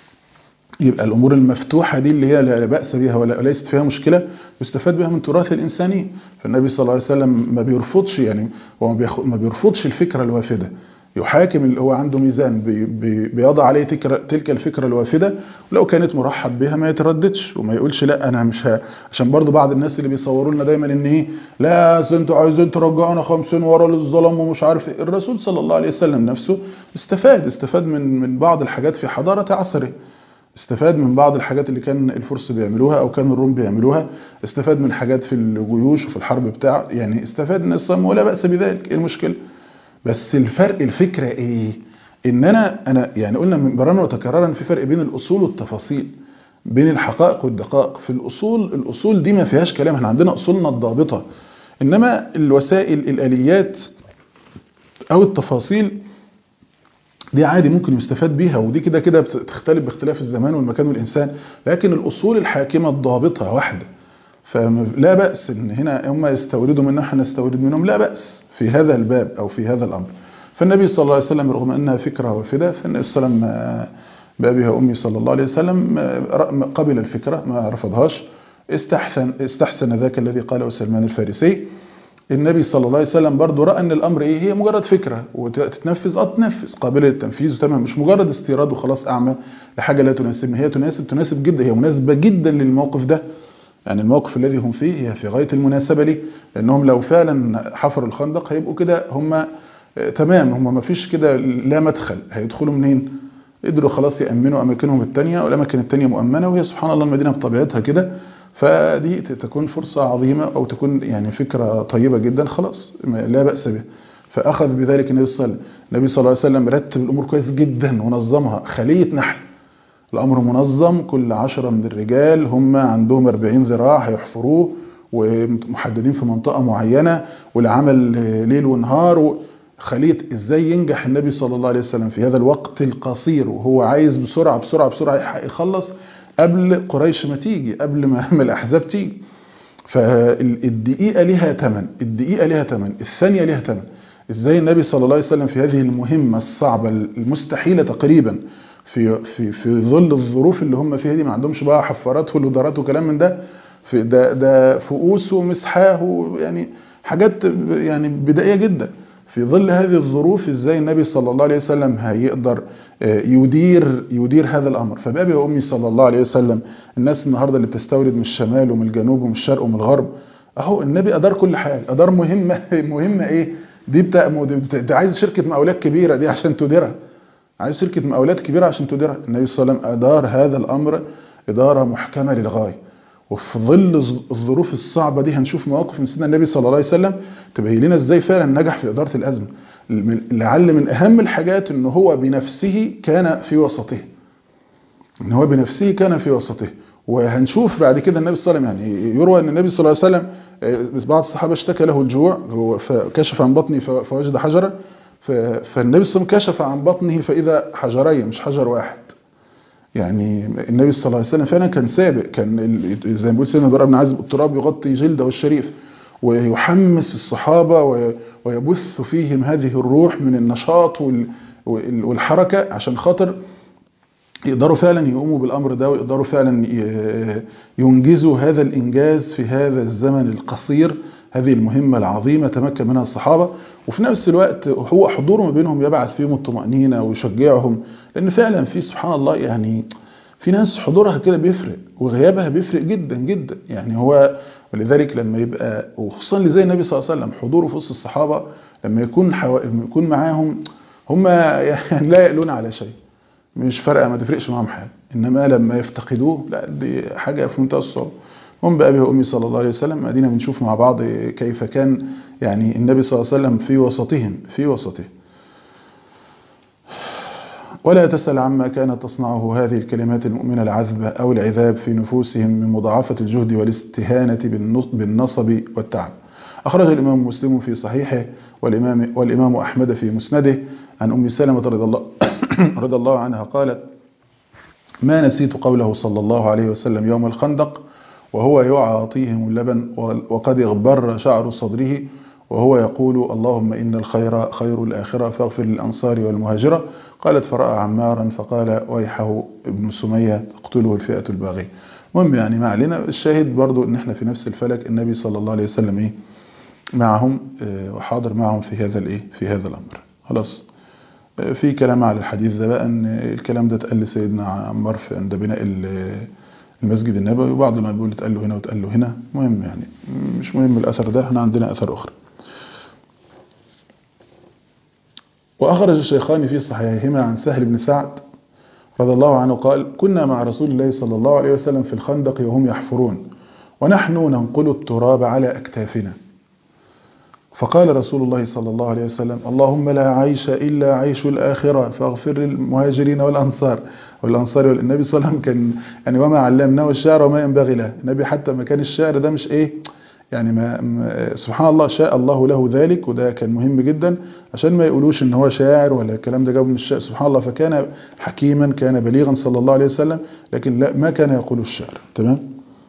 يبقى الأمور المفتوحة دي اللي هي لا بأس بها ولا ليست فيها مشكلة يستفاد بها من تراث الإنساني فالنبي صلى الله عليه وسلم ما بيرفضش يعني هو ما بيرفضش الفكرة الوافدة يحاكم اللي هو عنده ميزان بي بي بيضع عليه تلك الفكرة الوافدة ولو كانت مرحب بها ما يترددش وما يقولش لا انا مش ها عشان برضو بعض الناس اللي بيصوروا لنا دايما ان ايه لا انتوا عايزين ترجعونا 50 ورا للظلم ومش عارف ايه الرسول صلى الله عليه وسلم نفسه استفاد استفاد من من بعض الحاجات في حضارة عصره استفاد من بعض الحاجات اللي كان الفرس بيعملوها او كان الروم بيعملوها استفاد من حاجات في الجيوش وفي الحرب بتاع يعني استفاد من الصم ولا بأس بذلك ايه المشكله بس الفرق الفكرة ايه ان انا انا يعني قلنا من مرارا وتكرارا في فرق بين الاصول والتفاصيل بين الحقائق والدقائق في الاصول الاصول دي ما فيهاش كلام احنا عندنا اصولنا الضابطة انما الوسائل الاليات او التفاصيل دي عادي ممكن يستفاد بيها ودي كده كده بتختلف باختلاف الزمان والمكان والإنسان لكن الأصول الحاكمة الضابطة واحدة فلا بأس إن هنا هم يستوردوا منا احنا نستورد منهم لا بأس في هذا الباب أو في هذا الأمر فالنبي صلى الله عليه وسلم رغم أنها فكرة وافدة فالنبي صلى الله عليه وسلم بأبيها أمي صلى الله عليه وسلم قبل الفكرة ما رفضهاش استحسن, استحسن ذاك الذي قاله سلمان الفارسي النبي صلى الله عليه وسلم برضه رأى أن الأمر إيه هي مجرد فكرة وتتنفذ أه تنفذ قابلة للتنفيذ وتمام مش مجرد استيراد وخلاص أعمى لحاجة لا تناسبنا هي تناسب تناسب جدا هي مناسبة جدا للموقف ده يعني الموقف الذي هم فيه هي في غاية المناسبة ليه لأنهم لو فعلا حفروا الخندق هيبقوا كده هم تمام هم ما فيش كده لا مدخل هيدخلوا منين قدروا خلاص يأمنوا أماكنهم التانية والأماكن التانية مؤمنة وهي سبحان الله المدينة بطبيعتها كده فدي تكون فرصة عظيمة أو تكون يعني فكرة طيبة جدا خلاص لا بأس به فأخذ بذلك النبي صلى الله عليه وسلم النبي صلى الله عليه وسلم رتب الأمور كويس جدا ونظمها خلية نحل الأمر منظم كل عشرة من الرجال هم عندهم 40 ذراع هيحفروه ومحددين في منطقة معينة والعمل ليل ونهار خلية ازاي ينجح النبي صلى الله عليه وسلم في هذا الوقت القصير وهو عايز بسرعة بسرعة بسرعة يخلص قبل قريش ما تيجي قبل ما الأحزاب تيجي فالدقيقة لها ثمن الدقيقة لها ثمن الثانية لها ثمن ازاي النبي صلى الله عليه وسلم في هذه المهمة الصعبة المستحيلة تقريبا في في في ظل الظروف اللي هم فيها دي ما عندهمش بقى حفارات ولودرات وكلام من ده في ده ده فؤوس ومسحاه يعني حاجات يعني بدائيه جدا في ظل هذه الظروف ازاي النبي صلى الله عليه وسلم هيقدر يدير يدير هذا الامر فبابي وامي صلى الله عليه وسلم الناس النهارده اللي بتستورد من الشمال ومن الجنوب ومن الشرق ومن الغرب اهو النبي ادار كل حاجه ادار مهمه مهمه ايه دي بتاع دي عايز شركه مقاولات كبيره دي عشان تديرها عايز شركة مقاولات كبيرة عشان تديرها النبي صلى الله عليه وسلم أدار هذا الأمر إدارة محكمة للغاية وفي ظل الظروف الصعبة دي هنشوف مواقف من سيدنا النبي صلى الله عليه وسلم تبين لنا ازاي فعلا نجح في إدارة الأزمة لعل من أهم الحاجات ان هو بنفسه كان في وسطه ان هو بنفسه كان في وسطه وهنشوف بعد كده النبي صلى الله عليه وسلم يعني يروى ان النبي صلى الله عليه وسلم بعض الصحابة اشتكى له الجوع فكشف عن بطني فوجد حجرا فالنبي صلى الله عليه وسلم كشف عن بطنه فإذا حجرين مش حجر واحد يعني النبي صلى الله عليه وسلم فعلا كان سابق كان زي ما بيقول سيدنا براء بن عازب التراب يغطي جلده الشريف ويحمس الصحابة ويبث فيهم هذه الروح من النشاط والحركة عشان خاطر يقدروا فعلا يقوموا بالأمر ده ويقدروا فعلا ينجزوا هذا الإنجاز في هذا الزمن القصير هذه المهمة العظيمة تمكن منها الصحابة وفي نفس الوقت هو حضوره ما بينهم يبعث فيهم الطمأنينة ويشجعهم لأن فعلا في سبحان الله يعني في ناس حضورها كده بيفرق وغيابها بيفرق جدا جدا يعني هو ولذلك لما يبقى وخصوصا اللي زي النبي صلى الله عليه وسلم حضوره في وسط الصحابة لما يكون حو... يكون معاهم هم يعني لا يقلون على شيء مش فارقه ما تفرقش معاهم حاجه انما لما يفتقدوه لا دي حاجه في منتهى الصعوبه هم بأبي وأمي صلى الله عليه وسلم أدينا بنشوف مع بعض كيف كان يعني النبي صلى الله عليه وسلم في وسطهم في وسطه ولا تسأل عما كانت تصنعه هذه الكلمات المؤمنة العذبة أو العذاب في نفوسهم من مضاعفة الجهد والاستهانة بالنصب والتعب أخرج الإمام مسلم في صحيحه والإمام, والإمام أحمد في مسنده عن أم سلمة رضي الله, رضي الله عنها قالت ما نسيت قوله صلى الله عليه وسلم يوم الخندق وهو يعاطيهم اللبن وقد اغبر شعر صدره وهو يقول اللهم إن الخير خير الآخرة فاغفر للأنصار والمهاجرة قالت فرأى عمارا فقال ويحه ابن سمية تقتله الفئة الباغية المهم يعني ما علينا الشاهد برضو ان احنا في نفس الفلك النبي صلى الله عليه وسلم ايه معهم وحاضر معهم في هذا الايه في هذا الامر خلاص في كلام على الحديث ده بقى ان الكلام ده اتقال لسيدنا عمار في عند بناء المسجد النبوي وبعض ما بيقول اتقال له هنا واتقال له هنا مهم يعني مش مهم الاثر ده احنا عندنا اثر اخرى واخرج الشيخان في صحيحهما عن سهل بن سعد رضي الله عنه قال كنا مع رسول الله صلى الله عليه وسلم في الخندق وهم يحفرون ونحن ننقل التراب على أكتافنا فقال رسول الله صلى الله عليه وسلم اللهم لا عيش إلا عيش الآخرة فاغفر للمهاجرين والأنصار والأنصار والنبي صلى الله عليه وسلم كان يعني وما علمناه الشعر وما ينبغي له النبي حتى ما كان الشعر ده مش إيه يعني ما ما- سبحان الله شاء الله له ذلك وده كان مهم جدا عشان ما يقولوش ان هو شاعر ولا الكلام ده جاوب من الشاعر سبحان الله فكان حكيما كان بليغا صلى الله عليه وسلم لكن لا ما كان يقول الشعر تمام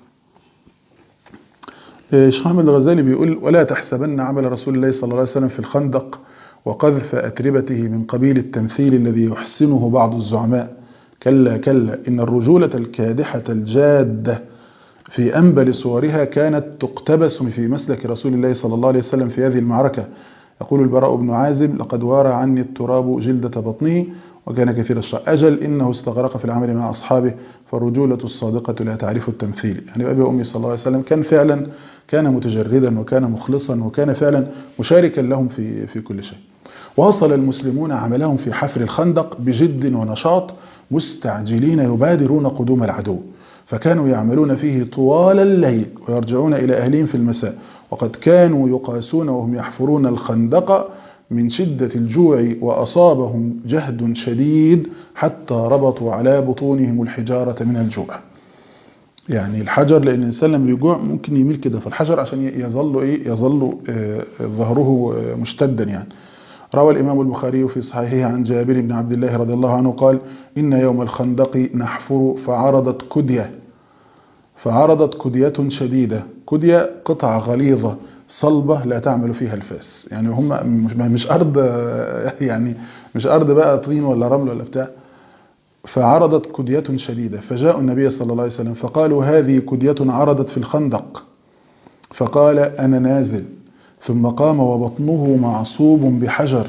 آه، شيخ احمد الغزالي بيقول ولا تحسبن عمل رسول الله صلى الله عليه وسلم في الخندق وقذف أتربته من قبيل التمثيل الذي يحسنه بعض الزعماء كلا كلا إن الرجولة الكادحة الجادة في أنبل صورها كانت تقتبس في مسلك رسول الله صلى الله عليه وسلم في هذه المعركة يقول البراء بن عازب لقد وارى عني التراب جلدة بطنه وكان كثير الشر أجل إنه استغرق في العمل مع أصحابه فالرجولة الصادقة لا تعرف التمثيل يعني أبي وأمي صلى الله عليه وسلم كان فعلا كان متجردا وكان مخلصا وكان فعلا مشاركا لهم في في كل شيء واصل المسلمون عملهم في حفر الخندق بجد ونشاط مستعجلين يبادرون قدوم العدو فكانوا يعملون فيه طوال الليل ويرجعون إلى أهلهم في المساء وقد كانوا يقاسون وهم يحفرون الخندق من شدة الجوع وأصابهم جهد شديد حتى ربطوا على بطونهم الحجارة من الجوع يعني الحجر لأن الإنسان لما بيجوع ممكن يميل كده في الحجر عشان يظل إيه يظل آه، ظهره آه، مشتدا يعني روى الإمام البخاري في صحيحه عن جابر بن عبد الله رضي الله عنه قال إن يوم الخندق نحفر فعرضت كدية فعرضت كدية شديدة كدية قطعة غليظة صلبة لا تعمل فيها الفاس يعني هم مش مش أرض آه، يعني مش أرض بقى طين ولا رمل ولا بتاع فعرضت كدية شديدة فجاء النبي صلى الله عليه وسلم فقالوا هذه كدية عرضت في الخندق فقال أنا نازل ثم قام وبطنه معصوب بحجر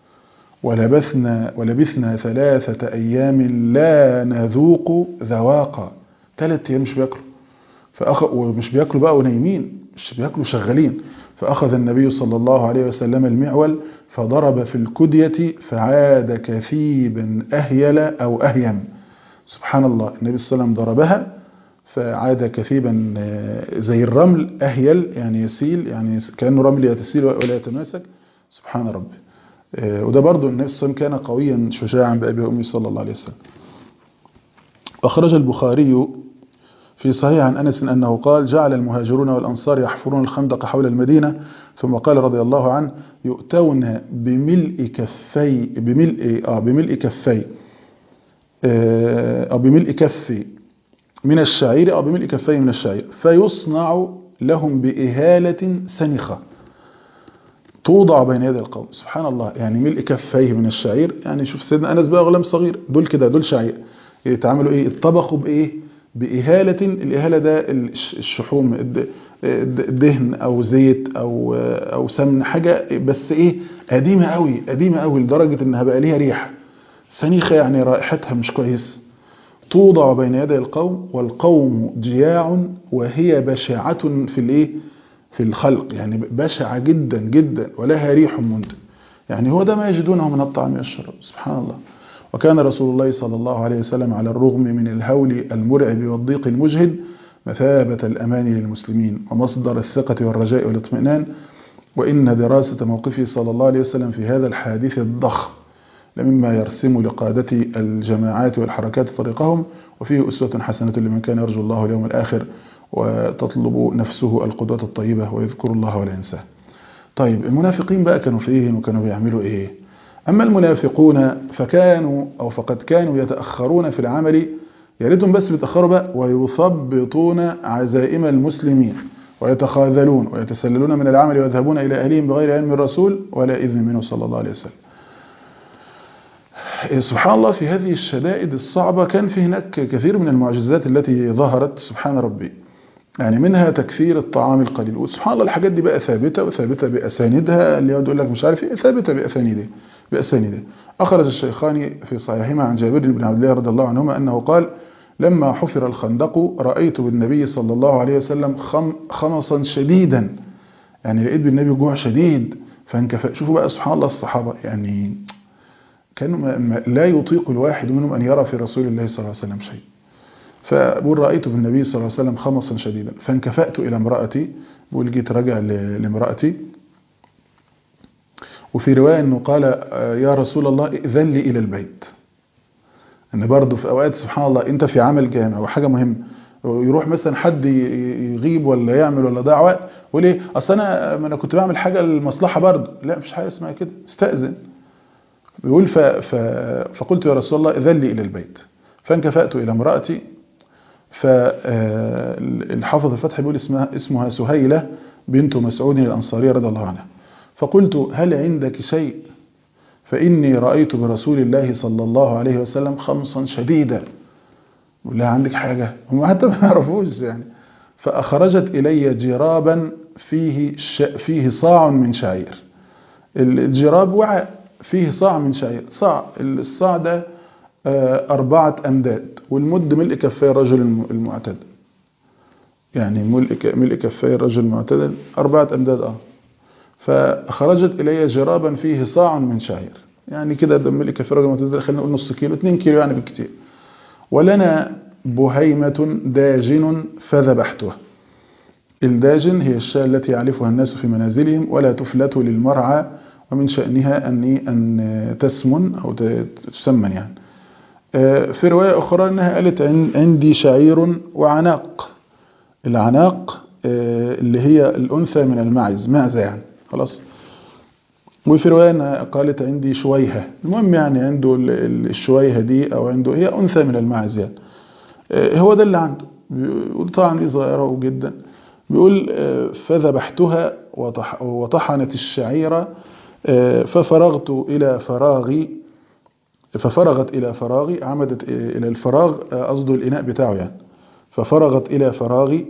ولبثنا, ولبثنا ثلاثة أيام لا نذوق ذواقا ثلاثة أيام مش بياكلوا فأخ... ومش بياكلوا بقى ونايمين مش بياكلوا شغالين فأخذ النبي صلى الله عليه وسلم المعول فضرب في الكدية فعاد كثيبا أهيل أو أهيم سبحان الله النبي صلى الله عليه وسلم ضربها فعاد كثيبا آه، زي الرمل أهيل يعني يسيل يعني كأنه رمل يتسيل ولا يتماسك سبحان ربي آه، وده برضو النبي صلى الله عليه وسلم كان قويا شجاعا بأبي وأمي صلى الله عليه وسلم أخرج البخاري في صحيح عن أنس أنه قال جعل المهاجرون والأنصار يحفرون الخندق حول المدينة ثم قال رضي الله عنه يؤتون بملء كفي بملء آه بملء كفي آه، أو بملء كفي من الشعير أو بملء كفي من الشعير فيصنع لهم بإهالة سنخة توضع بين يدي القوم سبحان الله يعني ملء كفيه من الشعير يعني شوف سيدنا أنس بقى غلام صغير دول كده دول شعير يتعاملوا إيه اتطبخوا بإيه بإهالة الإهالة ده الش- الشحوم الد- الد- الدهن أو زيت أو أو سمن حاجة بس إيه قديمة قوي قديمة قوي لدرجة إنها بقى ليها ريحة سنيخة يعني رائحتها مش كويس توضع بين يدي القوم والقوم جياع وهي بشعة في الايه في الخلق يعني بشعة جدا جدا ولها ريح منتن يعني هو ده ما يجدونه من الطعام والشراب سبحان الله وكان رسول الله صلى الله عليه وسلم على الرغم من الهول المرعب والضيق المجهد مثابة الأمان للمسلمين ومصدر الثقة والرجاء والاطمئنان وإن دراسة موقفه صلى الله عليه وسلم في هذا الحادث الضخم لمما يرسم لقادة الجماعات والحركات طريقهم وفيه أسوة حسنة لمن كان يرجو الله اليوم الآخر وتطلب نفسه القدوة الطيبة ويذكر الله ولا ينساه طيب المنافقين بقى كانوا فين وكانوا بيعملوا ايه أما المنافقون فكانوا أو فقد كانوا يتأخرون في العمل يا ريتهم بس بيتأخروا بقى ويثبطون عزائم المسلمين ويتخاذلون ويتسللون من العمل ويذهبون إلى أهلهم بغير علم الرسول ولا إذن منه صلى الله عليه وسلم سبحان الله في هذه الشدائد الصعبة كان في هناك كثير من المعجزات التي ظهرت سبحان ربي يعني منها تكثير الطعام القليل وسبحان الله الحاجات دي بقى ثابتة وثابتة بأسانيدها اللي يقول لك مش عارف ايه ثابتة بأسانيدها بأسانيدها أخرج الشيخان في صحيحهما عن جابر بن عبد الله رضي الله عنهما أنه قال لما حفر الخندق رأيت بالنبي صلى الله عليه وسلم خم خمصا شديدا يعني لقيت بالنبي جوع شديد فانكفأ شوفوا بقى سبحان الله الصحابة يعني كانوا ما ما لا يطيق الواحد منهم أن يرى في رسول الله صلى الله عليه وسلم شيء فبقول رأيت بالنبي صلى الله عليه وسلم خمصا شديدا فانكفأت إلى امرأتي بقول جيت راجع لامرأتي وفي رواية أنه قال يا رسول الله ائذن لي إلى البيت أن برضه في أوقات سبحان الله أنت في عمل جامع وحاجة مهمة يروح مثلا حد يغيب ولا يعمل ولا ضيع وقت يقول ايه اصل انا ما انا كنت بعمل حاجه للمصلحه برضه لا مفيش حاجه اسمها كده استاذن بيقول ف... ف... فقلت يا رسول الله اذن لي الى البيت فانكفأت الى امرأتي فالحافظ الفتح بيقول اسمها اسمها سهيلة بنت مسعود الأنصارية رضي الله عنها فقلت هل عندك شيء فإني رأيت برسول الله صلى الله عليه وسلم خمصا شديدا ولا عندك حاجة هم حتى ما يعرفوش يعني فأخرجت إلي جرابا فيه ش... فيه صاع من شعير الجراب وعاء فيه صاع من شعير صاع الصاع ده أربعة أمداد والمد ملء كفاية الرجل المعتدل يعني ملء ملء كفاية الرجل المعتدل أربعة أمداد آه فخرجت إلي جرابا فيه صاع من شعير يعني كده ده ملء كفاية الرجل المعتدل خلينا نقول نص كيلو 2 كيلو يعني بالكتير ولنا بهيمة داجن فذبحتها الداجن هي الشاة التي يعلفها الناس في منازلهم ولا تفلت للمرعى ومن شأنها أن أن تسمن أو تسمن يعني في رواية أخرى أنها قالت عندي شعير وعناق العناق اللي هي الأنثى من المعز معزة يعني خلاص وفي رواية أنها قالت عندي شويهة المهم يعني عنده الشويهة دي أو عنده هي أنثى من المعز يعني هو ده اللي عنده بيقول طبعا دي صغيرة جدا بيقول فذبحتها وطحنت الشعيرة ففرغت إلى فراغي ففرغت إلى فراغي عمدت إلى الفراغ قصده الإناء بتاعه يعني ففرغت إلى فراغي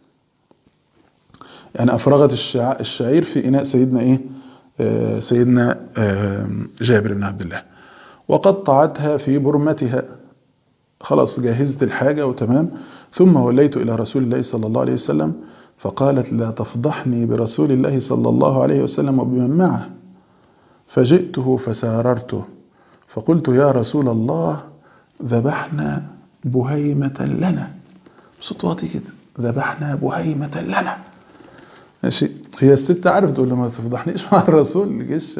يعني أفرغت الشعير في إناء سيدنا إيه سيدنا جابر بن عبد الله وقطعتها في برمتها خلاص جهزت الحاجة وتمام ثم وليت إلى رسول الله صلى الله عليه وسلم فقالت لا تفضحني برسول الله صلى الله عليه وسلم وبمن معه فجئته فساررته فقلت يا رسول الله ذبحنا بهيمة لنا بصوت واطي كده ذبحنا بهيمة لنا ماشي هي الست عارف تقول له ما تفضحنيش مع الرسول الجيش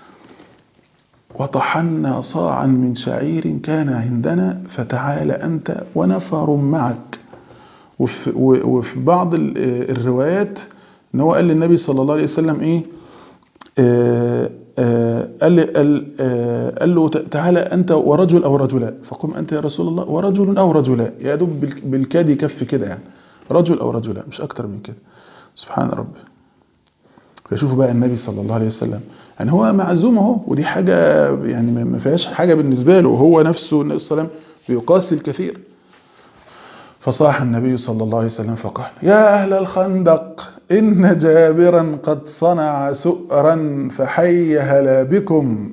وطحنا صاعا من شعير كان عندنا فتعال أنت ونفر معك وفي, وفي بعض الروايات ان هو قال للنبي صلى الله عليه وسلم ايه آه آه قال, قال, آه قال له تعالى أنت ورجل أو رجلان فقم أنت يا رسول الله ورجل أو رجلان يا دوب بالكاد يكفي كده يعني رجل أو رجلان مش أكتر من كده سبحان ربي فيشوفوا بقى النبي صلى الله عليه وسلم يعني هو معزوم اهو ودي حاجة يعني ما فيهاش حاجة بالنسبة له وهو نفسه النبي صلى الله عليه وسلم بيقاسي الكثير فصاح النبي صلى الله عليه وسلم فقال يا أهل الخندق إن جابرا قد صنع سؤرا فحي هلا بكم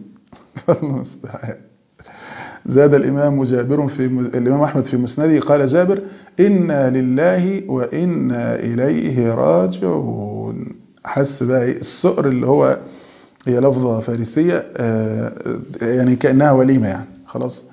زاد الإمام جابر في الإمام أحمد في مسنده قال جابر إنا لله وإنا إليه راجعون حس بقى السؤر اللي هو هي لفظة فارسية يعني كأنها وليمة يعني خلاص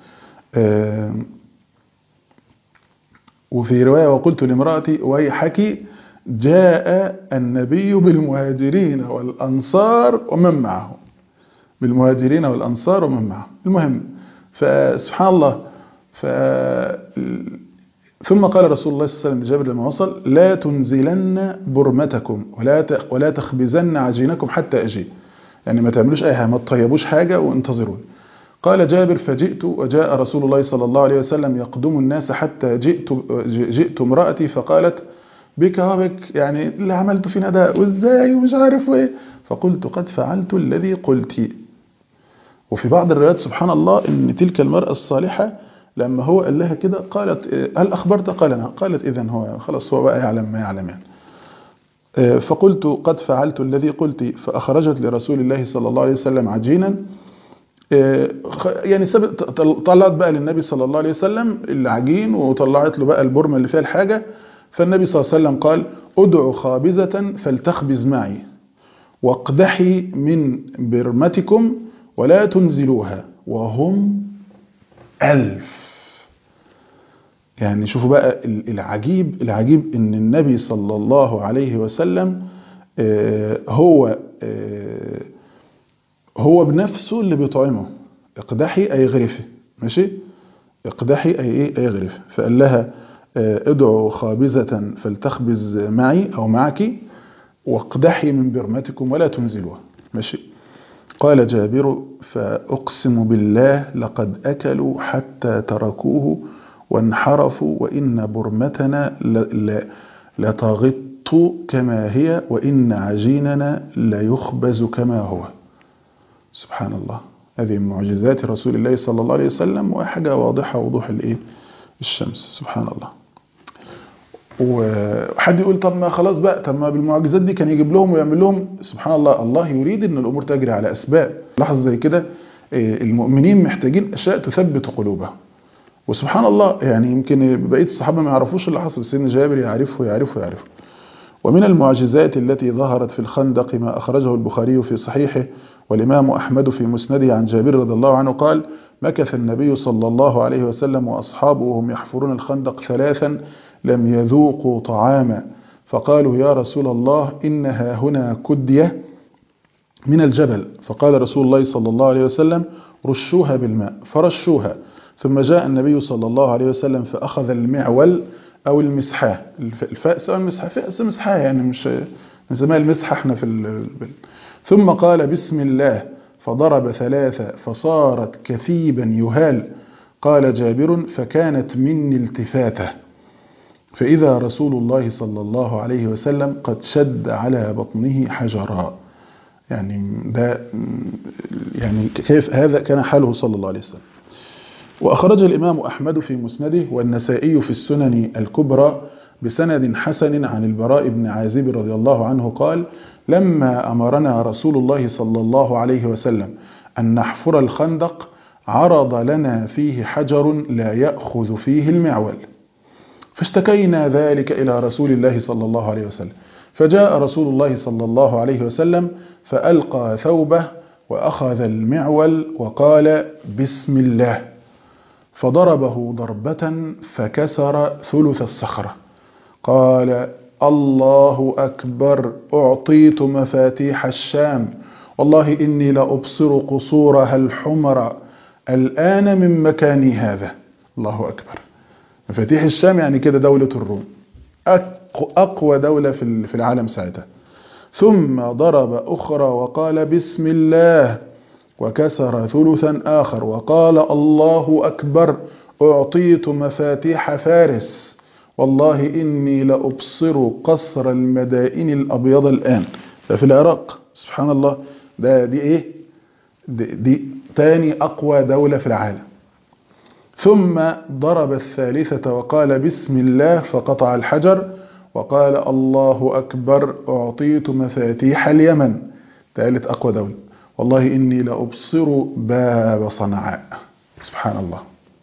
وفي رواية وقلت لامرأتي ويحك جاء النبي بالمهاجرين والأنصار ومن معه بالمهاجرين والأنصار ومن معه المهم فسبحان الله ف ثم قال رسول الله صلى الله عليه وسلم لجابر لما وصل لا تنزلن برمتكم ولا ولا تخبزن عجينكم حتى أجي يعني ما تعملوش أي حاجة ما تطيبوش حاجة وانتظرون قال جابر فجئت وجاء رسول الله صلى الله عليه وسلم يقدم الناس حتى جئت جئت امرأتي فقالت بك وبك يعني اللي عملته فينا ده وازاي ومش عارف ايه فقلت قد فعلت الذي قلت وفي بعض الروايات سبحان الله ان تلك المرأة الصالحة لما هو قال لها كده قالت هل أخبرت قال نعم قالت إذن هو خلاص هو بقى يعلم ما يعلم يعني فقلت قد فعلت الذي قلت فأخرجت لرسول الله صلى الله عليه وسلم عجينا يعني طلعت بقى للنبي صلى الله عليه وسلم العجين وطلعت له بقى البرمة اللي فيها الحاجة فالنبي صلى الله عليه وسلم قال ادعوا خابزة فلتخبز معي واقدحي من برمتكم ولا تنزلوها وهم ألف يعني شوفوا بقى العجيب العجيب ان النبي صلى الله عليه وسلم هو هو بنفسه اللي بيطعمه اقدحي اي غرفه ماشي اقدحي اي ايه اي غرفه فقال لها ادعوا خابزة فلتخبز معي أو معك واقدحي من برمتكم ولا تنزلوها ماشي قال جابر فأقسم بالله لقد أكلوا حتى تركوه وانحرفوا وإن برمتنا لتغط كما هي وإن عجيننا ليخبز كما هو سبحان الله هذه من معجزات رسول الله صلى الله عليه وسلم وحاجة واضحة وضوح الإيه الشمس سبحان الله وحد يقول طب ما خلاص بقى طب ما بالمعجزات دي كان يجيب لهم ويعمل لهم سبحان الله الله يريد ان الامور تجري على اسباب لحظه زي كده المؤمنين محتاجين اشياء تثبت قلوبهم وسبحان الله يعني يمكن بقيه الصحابه ما يعرفوش اللي حصل سيدنا جابر يعرفه يعرفه يعرفه ومن المعجزات التي ظهرت في الخندق ما اخرجه البخاري في صحيحه والامام احمد في مسنده عن جابر رضي الله عنه قال مكث النبي صلى الله عليه وسلم واصحابه وهم يحفرون الخندق ثلاثا لم يذوقوا طعاما فقالوا يا رسول الله إنها هنا كدية من الجبل فقال رسول الله صلى الله عليه وسلم رشوها بالماء فرشوها ثم جاء النبي صلى الله عليه وسلم فأخذ المعول أو المسحاه الفأس أو المسحاه فأس مسحاه يعني مش نسميها المسحة احنا في ال... ثم قال بسم الله فضرب ثلاثة فصارت كثيبا يهال قال جابر فكانت مني التفاته فإذا رسول الله صلى الله عليه وسلم قد شد على بطنه حجرا يعني ده يعني كيف هذا كان حاله صلى الله عليه وسلم وأخرج الإمام أحمد في مسنده والنسائي في السنن الكبرى بسند حسن عن البراء بن عازب رضي الله عنه قال لما أمرنا رسول الله صلى الله عليه وسلم أن نحفر الخندق عرض لنا فيه حجر لا يأخذ فيه المعول فاشتكينا ذلك إلى رسول الله صلى الله عليه وسلم فجاء رسول الله صلى الله عليه وسلم فألقى ثوبه وأخذ المعول وقال بسم الله فضربه ضربة فكسر ثلث الصخرة قال الله أكبر أعطيت مفاتيح الشام والله إني لأبصر قصورها الحمر الآن من مكاني هذا الله أكبر مفاتيح الشام يعني كده دولة الروم أقوى دولة في العالم ساعتها ثم ضرب أخرى وقال بسم الله وكسر ثلثا آخر وقال الله أكبر أعطيت مفاتيح فارس والله إني لأبصر قصر المدائن الأبيض الآن ده في العراق سبحان الله ده دي إيه دي, دي تاني أقوى دولة في العالم ثم ضرب الثالثة وقال بسم الله فقطع الحجر وقال الله أكبر أعطيت مفاتيح اليمن ثالث أقوى دولة والله إني لأبصر باب صنعاء سبحان الله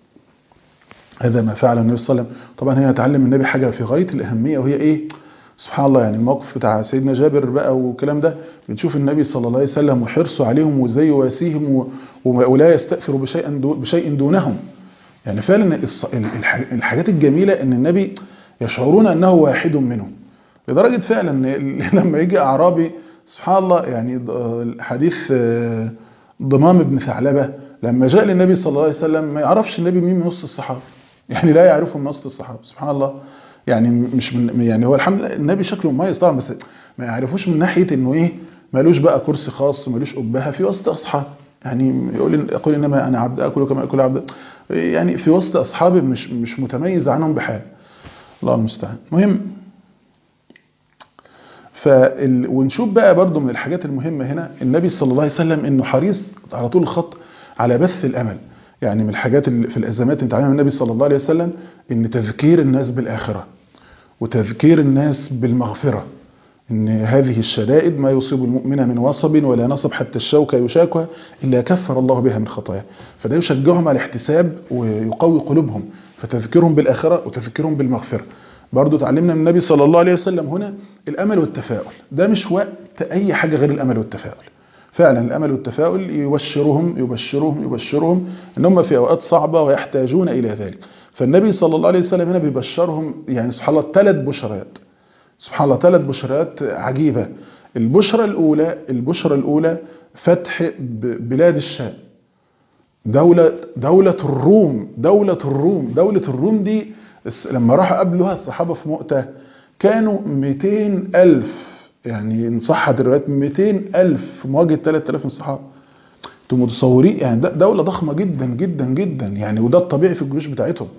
هذا ما فعل النبي صلى الله عليه وسلم طبعا هي تعلم النبي حاجة في غاية الأهمية وهي إيه سبحان الله يعني الموقف بتاع سيدنا جابر بقى والكلام ده بنشوف النبي صلى الله عليه وسلم وحرصه عليهم وازاي يواسيهم ولا يستأثر بشيء بشيء دونهم يعني فعلا الحاجات الجميلة ان النبي يشعرون انه واحد منهم لدرجة فعلا لما يجي اعرابي سبحان الله يعني حديث ضمام بن ثعلبة لما جاء للنبي صلى الله عليه وسلم ما يعرفش النبي مين من وسط الصحابة يعني لا يعرفه من وسط الصحابة سبحان الله يعني مش من يعني هو الحمد لله النبي شكله مميز طبعا بس ما يعرفوش من ناحية انه ايه مالوش بقى كرسي خاص مالوش أبهة في وسط أصحاب يعني يقول يقول انما انا عبد اكل كما اكل عبد يعني في وسط اصحابي مش مش متميز عنهم بحال الله المستعان المهم فال... ونشوف بقى برضو من الحاجات المهمة هنا النبي صلى الله عليه وسلم انه حريص على طول الخط على بث الامل يعني من الحاجات اللي في الازمات اللي تعلمها النبي صلى الله عليه وسلم ان تذكير الناس بالاخره وتذكير الناس بالمغفره ان هذه الشدائد ما يصيب المؤمن من وصب ولا نصب حتى الشوكة يشاكها إلا كفر الله بها من خطاياه فده يشجعهم على الاحتساب ويقوي قلوبهم فتذكرهم بالآخرة وتذكرهم بالمغفرة برضو تعلمنا من النبي صلى الله عليه وسلم هنا الأمل والتفاؤل ده مش وقت أي حاجة غير الأمل والتفاؤل فعلا الأمل والتفاؤل يبشرهم يبشرهم يبشرهم أنهم في أوقات صعبة ويحتاجون إلى ذلك فالنبي صلى الله عليه وسلم هنا بيبشرهم يعني سبحان الله ثلاث بشرات سبحان الله ثلاث بشرات عجيبة البشرة الأولى البشرة الأولى فتح بلاد الشام دولة دولة الروم دولة الروم دولة الروم دي لما راحوا قابلوها الصحابة في مؤتة كانوا 200 ألف يعني إن صحت الروايات 200 ألف في مواجهة 3000 من الصحابة انتوا متصورين يعني دولة ضخمة جدا جدا جدا يعني وده الطبيعي في الجيوش بتاعتهم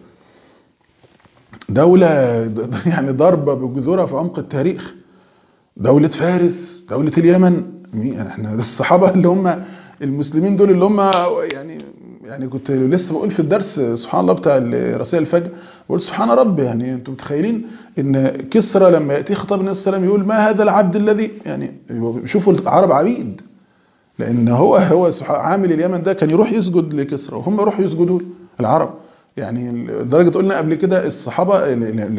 دولة يعني ضربة بجذورها في عمق التاريخ دولة فارس دولة اليمن يعني احنا الصحابة اللي هم المسلمين دول اللي هم يعني يعني كنت لسه بقول في الدرس سبحان الله بتاع رسائل الفجر بقول سبحان ربي يعني انتم متخيلين ان كسرى لما ياتي خطاب النبي صلى الله عليه وسلم يقول ما هذا العبد الذي يعني شوفوا العرب عبيد لان هو هو عامل اليمن ده كان يروح يسجد لكسرى وهم يروحوا يسجدوا العرب يعني لدرجه قلنا قبل كده الصحابه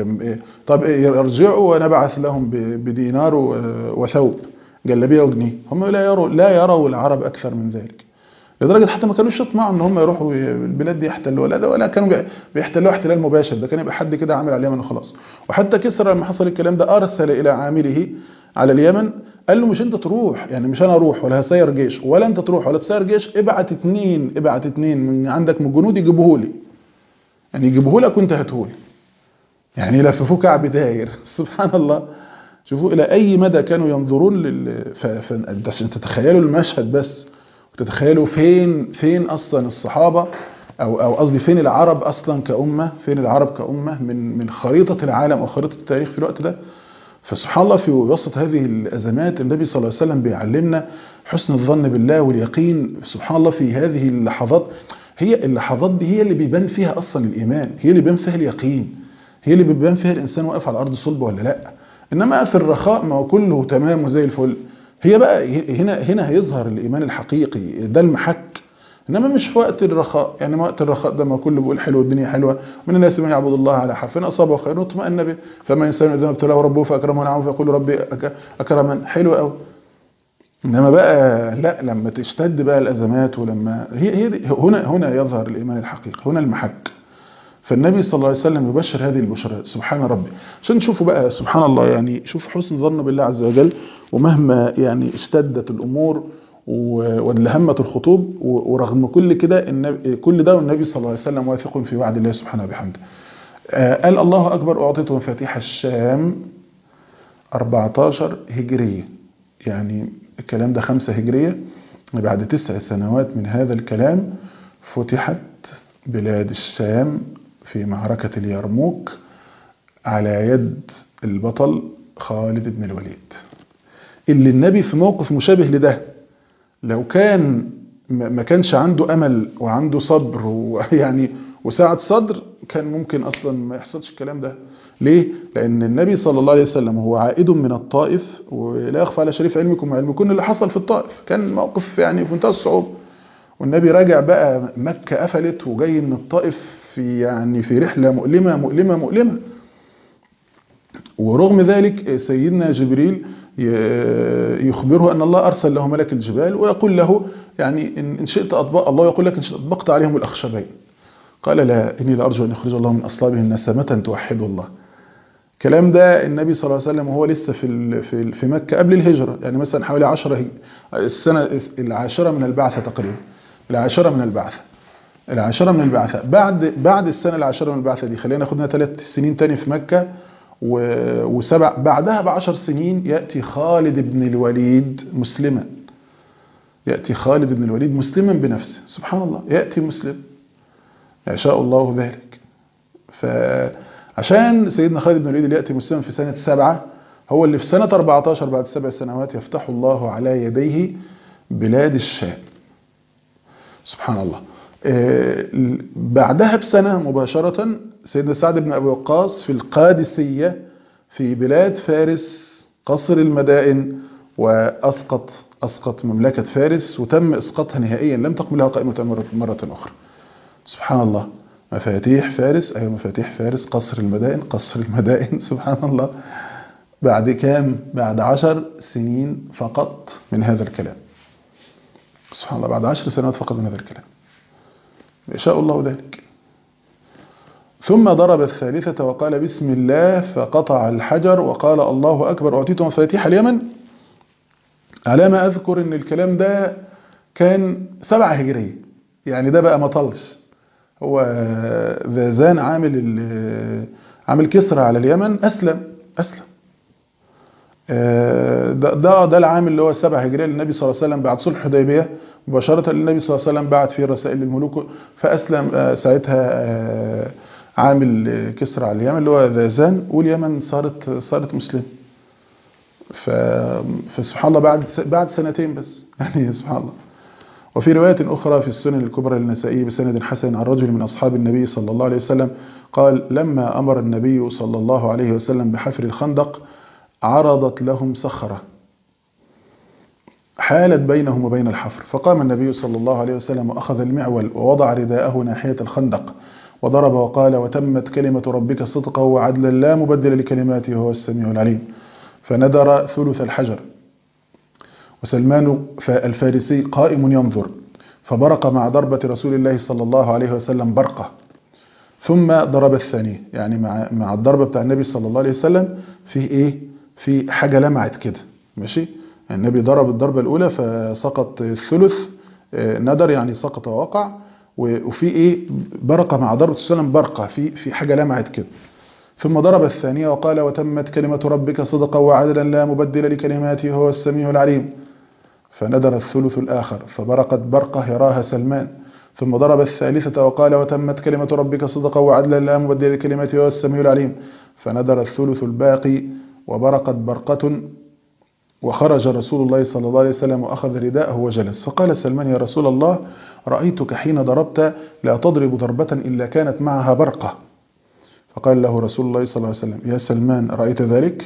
طب يرجعوا ونبعث لهم بدينار وثوب جلابيه وجنيه هم لا يروا لا يروا العرب اكثر من ذلك لدرجه حتى ما كانوش يطمعوا ان هم يروحوا البلاد دي يحتلوها لا ده ولا كانوا بيحتلوها احتلال مباشر ده كان يبقى حد كده عامل على اليمن وخلاص وحتى كسرى لما حصل الكلام ده ارسل الى عامله على اليمن قال له مش انت تروح يعني مش انا اروح ولا هسير جيش ولا انت تروح ولا تسير جيش ابعت اتنين ابعت اتنين من عندك من الجنود يجيبوه لي يعني يجيبوه لك وانت هاتهولي يعني يلففوه كعب داير سبحان الله شوفوا الى اي مدى كانوا ينظرون لل ف... عشان تتخيلوا المشهد بس وتتخيلوا فين فين اصلا الصحابه او او قصدي فين العرب اصلا كامه فين العرب كامه من من خريطه العالم او خريطه التاريخ في الوقت ده فسبحان الله في وسط هذه الازمات النبي صلى الله عليه وسلم بيعلمنا حسن الظن بالله واليقين سبحان الله في هذه اللحظات هي اللحظات دي هي اللي بيبان فيها اصلا الايمان هي اللي بيبان فيها اليقين هي اللي بيبان فيها الانسان واقف على الارض صلبه ولا لا انما في الرخاء ما هو كله تمام وزي الفل هي بقى هنا هنا هيظهر الايمان الحقيقي ده المحك انما مش في وقت الرخاء يعني وقت الرخاء ده ما كله بيقول حلو الدنيا حلوه من الناس من يعبد الله على حرف ان اصابه خير واطمأن به فما انسان اذا ابتلاه ربه فاكرمه ونعمه فيقول ربي اكرمن حلو قوي انما بقى لا لما تشتد بقى الازمات ولما هي هي هنا هنا يظهر الايمان الحقيقي هنا المحك فالنبي صلى الله عليه وسلم يبشر هذه البشرات سبحان ربي عشان نشوفوا بقى سبحان الله يعني شوف حسن ظن بالله عز وجل ومهما يعني اشتدت الامور وانلهمت الخطوب ورغم كل كده كل ده والنبي صلى الله عليه وسلم واثق في وعد الله سبحانه وبحمده قال الله اكبر اعطيته مفاتيح الشام 14 هجريه يعني الكلام ده 5 هجريه بعد تسع سنوات من هذا الكلام فتحت بلاد الشام في معركة اليرموك على يد البطل خالد بن الوليد اللي النبي في موقف مشابه لده لو كان ما كانش عنده أمل وعنده صبر ويعني وسعة صدر كان ممكن أصلا ما يحصلش الكلام ده ليه؟ لأن النبي صلى الله عليه وسلم هو عائد من الطائف ولا يخفى على شريف علمكم وعلمكم اللي حصل في الطائف كان موقف يعني في منتهى الصعوبة والنبي راجع بقى مكة قفلت وجاي من الطائف في يعني في رحلة مؤلمة مؤلمة مؤلمة ورغم ذلك سيدنا جبريل يخبره أن الله أرسل له ملك الجبال ويقول له يعني إن شئت أطبق الله يقول لك إن شئت أطبقت عليهم الأخشبين قال لا إني لأرجو أن يخرج الله من أصلابهم نسمة توحد الله الكلام ده النبي صلى الله عليه وسلم وهو لسه في في في مكة قبل الهجرة يعني مثلا حوالي 10 السنة العاشرة من البعثة تقريبا العاشرة من البعثة العاشرة من البعثة بعد بعد السنة العاشرة من البعثة دي خلينا ناخدنا ثلاث سنين تاني في مكة وسبع بعدها بعشر سنين يأتي خالد بن الوليد مسلما يأتي خالد بن الوليد مسلما بنفسه سبحان الله يأتي مسلم يشاء الله ذلك فعشان سيدنا خالد بن الوليد اللي يأتي مسلما في سنة سبعة هو اللي في سنة 14 بعد سبع سنوات يفتح الله على يديه بلاد الشام سبحان الله بعدها بسنة مباشرة سيدنا سعد بن أبي وقاص في القادسية في بلاد فارس قصر المدائن وأسقط أسقط مملكة فارس وتم إسقاطها نهائيا لم تقم لها قائمة مرة أخرى سبحان الله مفاتيح فارس أي مفاتيح فارس قصر المدائن قصر المدائن سبحان الله بعد كام بعد عشر سنين فقط من هذا الكلام سبحان الله بعد عشر سنوات فقط من هذا الكلام يشاء الله ذلك ثم ضرب الثالثة وقال بسم الله فقطع الحجر وقال الله أكبر أعطيته مفاتيح اليمن على ما أذكر أن الكلام ده كان سبعة هجرية يعني ده بقى ما طلش هو ذازان عامل ال- عامل كسرى على اليمن أسلم أسلم آه، ده ده ده العام اللي هو السبع هجرية للنبي صلى الله عليه وسلم بعد صلح الحديبية مباشرة النبي صلى الله عليه وسلم بعت فيه رسائل للملوك فأسلم آه، ساعتها آه، عامل آه، كسرى على اليمن اللي هو ذازان واليمن صارت صارت مسلمة ف- فسبحان الله بعد بعد سنتين بس يعني سبحان الله وفي رواية أخرى في السنن الكبرى للنسائي بسند حسن عن رجل من أصحاب النبي صلى الله عليه وسلم قال لما أمر النبي صلى الله عليه وسلم بحفر الخندق عرضت لهم صخرة حالت بينهم وبين الحفر فقام النبي صلى الله عليه وسلم وأخذ المعول ووضع رداءه ناحية الخندق وضرب وقال وتمت كلمة ربك صدقا وعدلا لا مبدل لكلماته وهو السميع العليم فندر ثلث الحجر وسلمان الفارسي قائم ينظر فبرق مع ضربة رسول الله صلى الله عليه وسلم برقة ثم ضرب الثانية يعني مع مع الضربة بتاع النبي صلى الله عليه وسلم في ايه في حاجة لمعت كده ماشي يعني النبي ضرب الضربة الأولى فسقط الثلث آه، ندر يعني سقط ووقع و- وفي ايه برقة مع ضربة السلام برقة في في حاجة لمعت كده ثم ضرب الثانية وقال وتمت كلمة ربك صدقا وعدلا لا مبدل لكلماته هو السميع العليم فندر الثلث الآخر فبرقت برقة يراها سلمان ثم ضرب الثالثة وقال وتمت كلمة ربك صدقا وعدلا لا مبدل لكلماته هو السميع العليم فندر الثلث الباقي وبرقت برقة وخرج رسول الله صلى الله عليه وسلم وأخذ رداءه وجلس فقال سلمان يا رسول الله رأيتك حين ضربت لا تضرب ضربة إلا كانت معها برقة فقال له رسول الله صلى الله عليه وسلم يا سلمان رأيت ذلك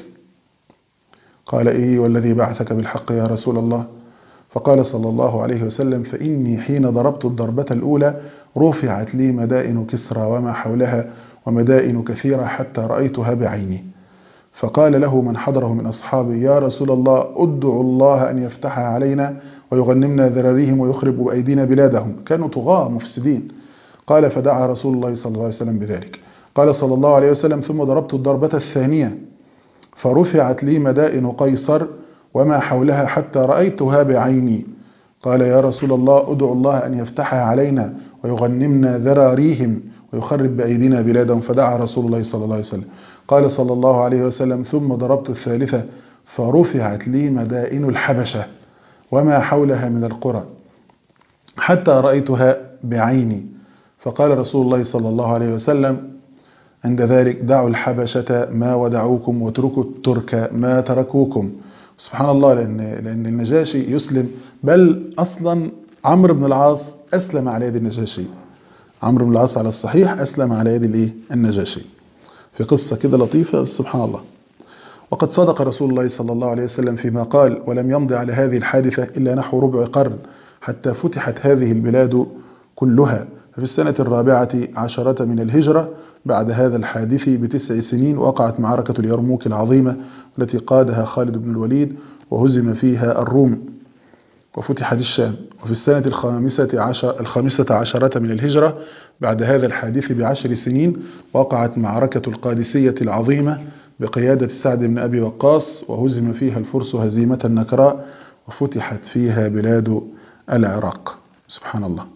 قال إيه والذي بعثك بالحق يا رسول الله فقال صلى الله عليه وسلم فإني حين ضربت الضربة الأولى رفعت لي مدائن كسرى وما حولها ومدائن كثيرة حتى رأيتها بعيني فقال له من حضره من أصحابه يا رسول الله ادعوا الله أن يفتحها علينا ويغنمنا ذراريهم ويخرب بأيدينا بلادهم كانوا طغاة مفسدين قال فدعا رسول الله صلى الله عليه وسلم بذلك قال صلى الله عليه وسلم ثم ضربت الضربة الثانية فرفعت لي مدائن قيصر وما حولها حتى رأيتها بعيني قال يا رسول الله ادعو الله أن يفتحها علينا ويغنمنا ذراريهم ويخرب بأيدينا بلادهم فدعا رسول الله صلى الله عليه وسلم قال صلى الله عليه وسلم ثم ضربت الثالثة فرفعت لي مدائن الحبشة وما حولها من القرى حتى رأيتها بعيني فقال رسول الله صلى الله عليه وسلم عند ذلك دعوا الحبشة ما ودعوكم واتركوا الترك ما تركوكم سبحان الله لأن, لأن النجاشي يسلم بل أصلا عمرو بن العاص أسلم على يد النجاشي عمرو بن العاص على الصحيح أسلم على يد الإيه؟ النجاشي في قصة كده لطيفة سبحان الله وقد صدق رسول الله صلى الله عليه وسلم فيما قال ولم يمض على هذه الحادثة إلا نحو ربع قرن حتى فتحت هذه البلاد كلها ففي السنة الرابعة عشرة من الهجرة بعد هذا الحادث بتسع سنين وقعت معركة اليرموك العظيمة التي قادها خالد بن الوليد وهزم فيها الروم وفتحت الشام وفي السنة الخامسة عشر, الخامسة عشرة من الهجرة بعد هذا الحادث بعشر سنين وقعت معركة القادسية العظيمة بقيادة سعد بن أبي وقاص وهزم فيها الفرس هزيمة نكراء وفتحت فيها بلاد العراق سبحان الله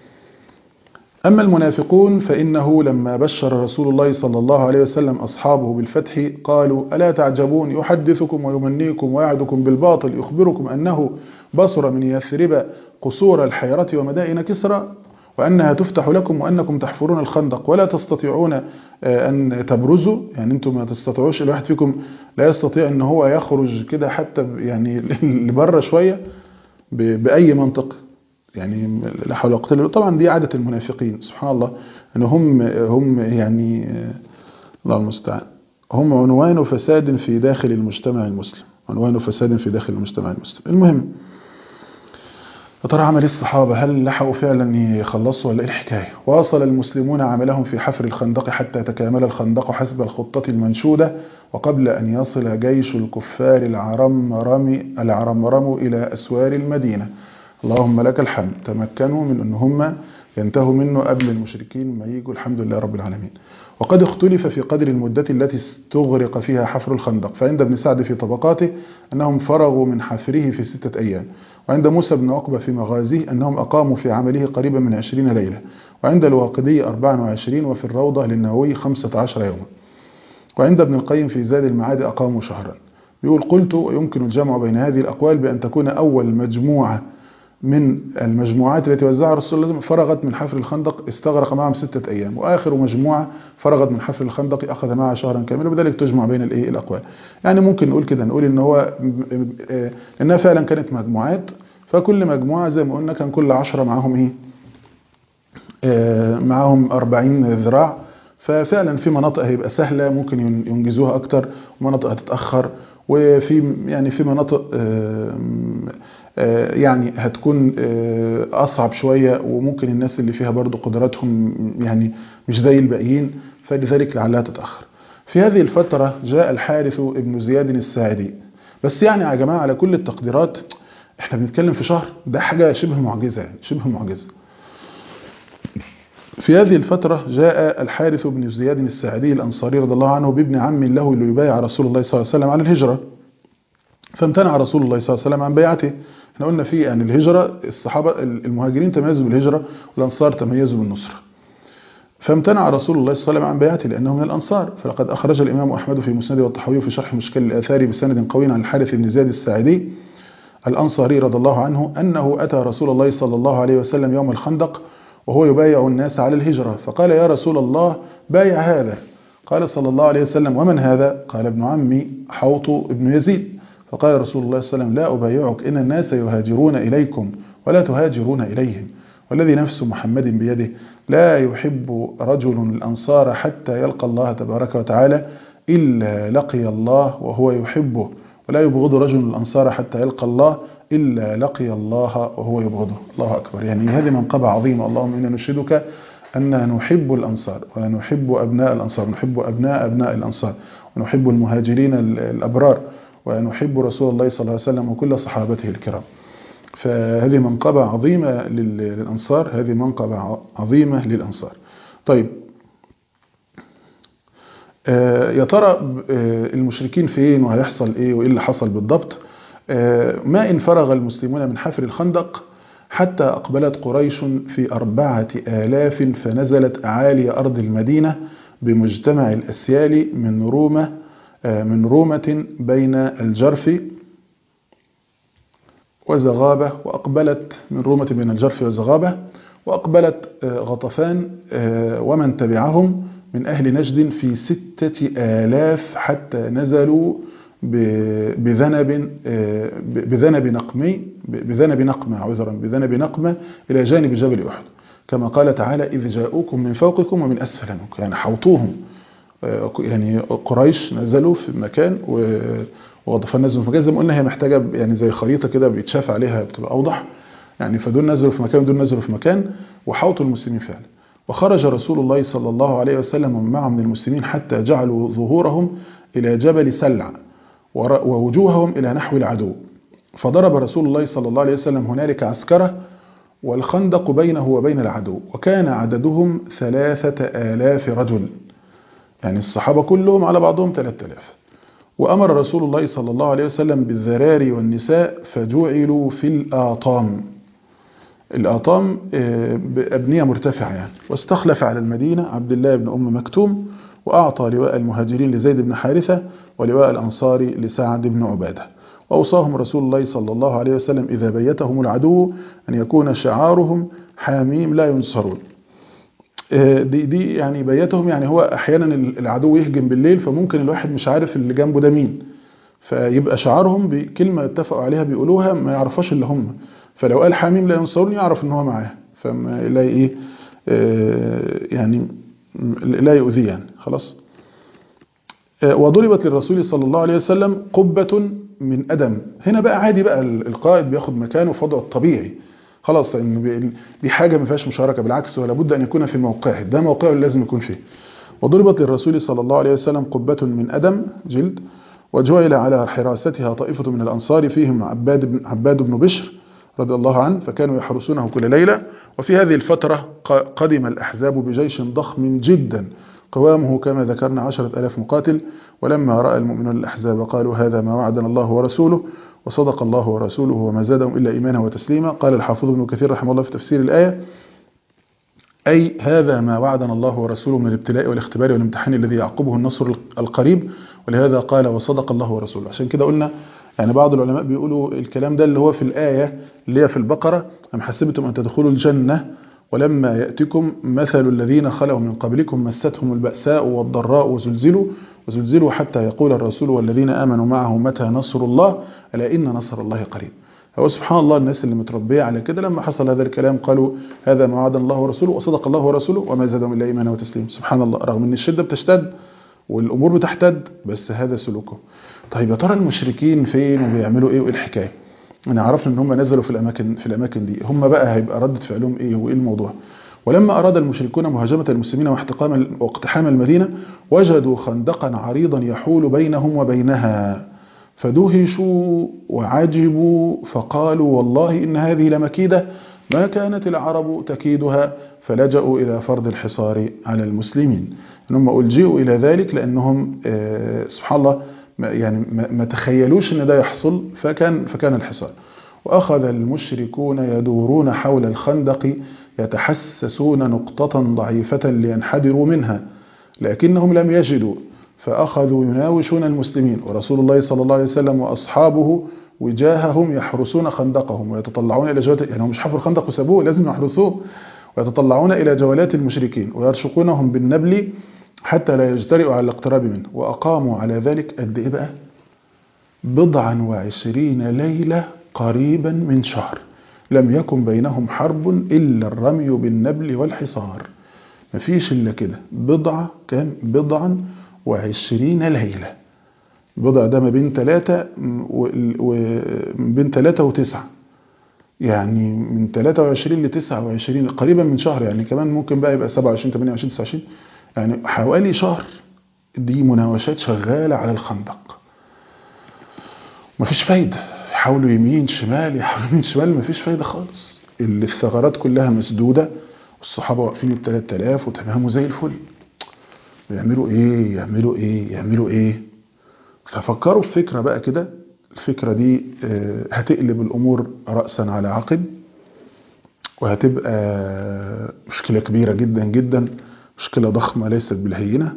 أما المنافقون فإنه لما بشر رسول الله صلى الله عليه وسلم أصحابه بالفتح قالوا ألا تعجبون يحدثكم ويمنيكم ويعدكم بالباطل يخبركم أنه بصر من يثرب قصور الحيرة ومدائن كسرى وأنها تفتح لكم وأنكم تحفرون الخندق ولا تستطيعون أن تبرزوا يعني أنتم ما تستطيعوش الواحد فيكم لا يستطيع أن هو يخرج كده حتى يعني لبره شوية بأي منطق يعني لا حول ولا قوه الا بالله طبعا دي عاده المنافقين سبحان الله ان هم هم يعني الله المستعان هم عنوان فساد في داخل المجتمع المسلم عنوان فساد في داخل المجتمع المسلم المهم يا ترى عمل الصحابة هل لحقوا فعلا يخلصوا ولا ايه الحكاية واصل المسلمون عملهم في حفر الخندق حتى تكامل الخندق حسب الخطة المنشودة وقبل أن يصل جيش الكفار العرمرم العرمرم إلى أسوار المدينة اللهم لك الحمد تمكنوا من أن هم ينتهوا منه قبل المشركين ما يجوا الحمد لله رب العالمين وقد اختلف في قدر المدة التي استغرق فيها حفر الخندق فعند ابن سعد في طبقاته أنهم فرغوا من حفره في ستة أيام وعند موسى بن عقبة في مغازيه أنهم أقاموا في عمله قريبا من عشرين ليلة وعند الواقدي 24 وفي الروضة للنووي 15 يوما وعند ابن القيم في زاد المعاد أقاموا شهرا يقول قلت ويمكن الجمع بين هذه الأقوال بأن تكون أول مجموعة من المجموعات التي وزعها رسول الله فرغت من حفر الخندق استغرق معهم ستة أيام وآخر مجموعة فرغت من حفر الخندق أخذ معها شهرا كاملا وبذلك تجمع بين الإيه الأقوال يعني ممكن نقول كده نقول إن هو إنها فعلا كانت مجموعات فكل مجموعة زي ما قلنا كان كل عشرة معاهم إيه معاهم 40 ذراع ففعلا في مناطق هيبقى سهلة ممكن ينجزوها أكتر ومناطق هتتأخر وفي يعني في مناطق يعني هتكون أصعب شوية وممكن الناس اللي فيها برضو قدراتهم يعني مش زي الباقيين فلذلك لعلها تتأخر في هذه الفترة جاء الحارث ابن زياد الساعدي بس يعني يا جماعة على كل التقديرات احنا بنتكلم في شهر ده حاجة شبه معجزة يعني شبه معجزة في هذه الفترة جاء الحارث بن زياد الساعدي الأنصاري رضي الله عنه بابن عم له ليبايع رسول الله صلى الله عليه وسلم على الهجرة فامتنع رسول الله صلى الله عليه وسلم عن بيعته احنا قلنا في يعني الهجرة الصحابة المهاجرين تميزوا بالهجرة والأنصار تميزوا بالنصرة فامتنع رسول الله صلى الله عليه وسلم عن بيعته لأنه من الأنصار فلقد أخرج الإمام أحمد في مسنده والطحاوي في شرح مشكل الآثار بسند قوي عن الحارث بن زياد الساعدي الأنصاري رضي الله عنه أنه أتى رسول الله صلى الله عليه وسلم يوم الخندق وهو يبايع الناس على الهجرة فقال يا رسول الله بايع هذا قال صلى الله عليه وسلم ومن هذا قال ابن عمي حوط ابن يزيد فقال رسول الله صلى الله عليه وسلم لا أبايعك إن الناس يهاجرون إليكم ولا تهاجرون إليهم والذي نفس محمد بيده لا يحب رجل الأنصار حتى يلقى الله تبارك وتعالى إلا لقي الله وهو يحبه ولا يبغض رجل الأنصار حتى يلقى الله إلا لقي الله وهو يبغضه الله أكبر يعني هذه منقبة عظيمة اللهم إنا نشهدك أن نحب الأنصار ونحب أبناء الأنصار نحب أبناء أبناء الأنصار ونحب المهاجرين الأبرار ونحب رسول الله صلى الله عليه وسلم وكل صحابته الكرام فهذه منقبة عظيمة للأنصار هذه منقبة عظيمة للأنصار طيب يا ترى المشركين فين وهيحصل ايه وايه اللي حصل بالضبط ما إن فرغ المسلمون من حفر الخندق حتى أقبلت قريش في أربعة آلاف فنزلت أعالي أرض المدينة بمجتمع الأسيال من رومة من رومة بين الجرف وزغابة وأقبلت من رومة بين الجرف وزغابة وأقبلت غطفان ومن تبعهم من أهل نجد في ستة آلاف حتى نزلوا بذنب بذنب نقمي بذنب نقمة عذرا بذنب نقمة إلى جانب جبل أحد كما قال تعالى إذ جاءوكم من فوقكم ومن أسفل منكم يعني حوطوهم يعني قريش نزلوا في مكان وغطفان نزلوا في مكان زي ما قلنا هي محتاجة يعني زي خريطة كده بيتشاف عليها بتبقى أوضح يعني فدول نزلوا في مكان ودول نزلوا في مكان وحوطوا المسلمين فعلا وخرج رسول الله صلى الله عليه وسلم ومعه من المسلمين حتى جعلوا ظهورهم إلى جبل سلع ووجوههم إلى نحو العدو فضرب رسول الله صلى الله عليه وسلم هنالك عسكره والخندق بينه وبين العدو وكان عددهم ثلاثة آلاف رجل يعني الصحابة كلهم على بعضهم ثلاثة آلاف وأمر رسول الله صلى الله عليه وسلم بالذراري والنساء فجعلوا في الآطام الآطام بأبنية مرتفعة يعني واستخلف على المدينة عبد الله بن أم مكتوم وأعطى لواء المهاجرين لزيد بن حارثة ولواء الأنصار لسعد بن عبادة وأوصاهم رسول الله صلى الله عليه وسلم إذا بيتهم العدو أن يكون شعارهم حاميم لا ينصرون دي, دي يعني بيتهم يعني هو أحيانا العدو يهجم بالليل فممكن الواحد مش عارف اللي جنبه ده مين فيبقى شعارهم بكلمة اتفقوا عليها بيقولوها ما يعرفهاش اللي هم فلو قال حاميم لا ينصرون يعرف ان هو معاه فما لا ايه يعني لا يؤذيه يعني خلاص وضربت للرسول صلى الله عليه وسلم قبة من أدم هنا بقى عادي بقى القائد بياخد مكانه في وضعه الطبيعي خلاص لأن دي حاجة ما فيهاش مشاركة بالعكس ولا بد أن يكون في موقعه ده موقعه اللي لازم يكون فيه وضربت للرسول صلى الله عليه وسلم قبة من أدم جلد وجعل على حراستها طائفة من الأنصار فيهم عباد بن, عباد بن بشر رضي الله عنه فكانوا يحرسونه كل ليلة وفي هذه الفترة قدم الأحزاب بجيش ضخم جدا قوامه كما ذكرنا عشرة ألاف مقاتل ولما رأى المؤمنون الأحزاب قالوا هذا ما وعدنا الله ورسوله وصدق الله ورسوله وما زادهم إلا إيمانا وتسليما قال الحافظ ابن كثير رحمه الله في تفسير الآية أي هذا ما وعدنا الله ورسوله من الابتلاء والاختبار والامتحان الذي يعقبه النصر القريب ولهذا قال وصدق الله ورسوله عشان كده قلنا يعني بعض العلماء بيقولوا الكلام ده اللي هو في الآية اللي هي في البقرة أم حسبتم أن تدخلوا الجنة ولما يأتكم مثل الذين خلوا من قبلكم مستهم البأساء والضراء وزلزلوا وزلزلوا حتى يقول الرسول والذين آمنوا معه متى نصر الله ألا إن نصر الله قريب هو سبحان الله الناس اللي متربية على كده لما حصل هذا الكلام قالوا هذا ما وعد الله ورسوله وصدق الله ورسوله وما زادهم إلا إيمانا وتسليما سبحان الله رغم أن الشدة بتشتد والأمور بتحتد بس هذا سلوكه طيب يا ترى المشركين فين وبيعملوا إيه وإيه الحكاية أنا عرفنا أن هم نزلوا في الأماكن في الأماكن دي هم بقى هيبقى ردة فعلهم إيه وإيه الموضوع ولما أراد المشركون مهاجمة المسلمين واحتقام واقتحام المدينة وجدوا خندقا عريضا يحول بينهم وبينها فدهشوا وعجبوا فقالوا والله إن هذه لمكيدة ما كانت العرب تكيدها فلجأوا إلى فرض الحصار على المسلمين هم ألجئوا إلى ذلك لأنهم سبحان الله يعني ما تخيلوش أن ده يحصل فكان, فكان الحصار وأخذ المشركون يدورون حول الخندق يتحسسون نقطة ضعيفة لينحدروا منها لكنهم لم يجدوا فأخذوا يناوشون المسلمين ورسول الله صلى الله عليه وسلم وأصحابه وجاههم يحرسون خندقهم ويتطلعون إلى جولات يعني هم مش حفروا الخندق وسابوه لازم يحرسوه ويتطلعون إلى جولات المشركين ويرشقونهم بالنبل حتى لا يجترئوا على الاقتراب منه وأقاموا على ذلك قد إيه بقى بضعا وعشرين ليلة قريبا من شهر لم يكن بينهم حرب إلا الرمي بالنبل والحصار مفيش إلا كده بضعة كان بضعا وعشرين ليلة بضع ده ما بين ثلاثة ومن بين ثلاثة وتسعة يعني من 23 ل 29 قريبا من شهر يعني كمان ممكن بقى يبقى 27 28 29 يعني حوالي شهر دي مناوشات شغالة على الخندق مفيش فايدة يحاولوا يمين شمال يحاولوا يمين شمال مفيش فايدة خالص اللي الثغرات كلها مسدودة والصحابة واقفين ال 3000 وتمامه زي الفل يعملوا ايه يعملوا ايه يعملوا ايه ففكروا في فكرة بقى كده الفكرة دي هتقلب الأمور رأسا على عقب وهتبقى مشكلة كبيرة جدا جدا مشكلة ضخمة ليست بالهينة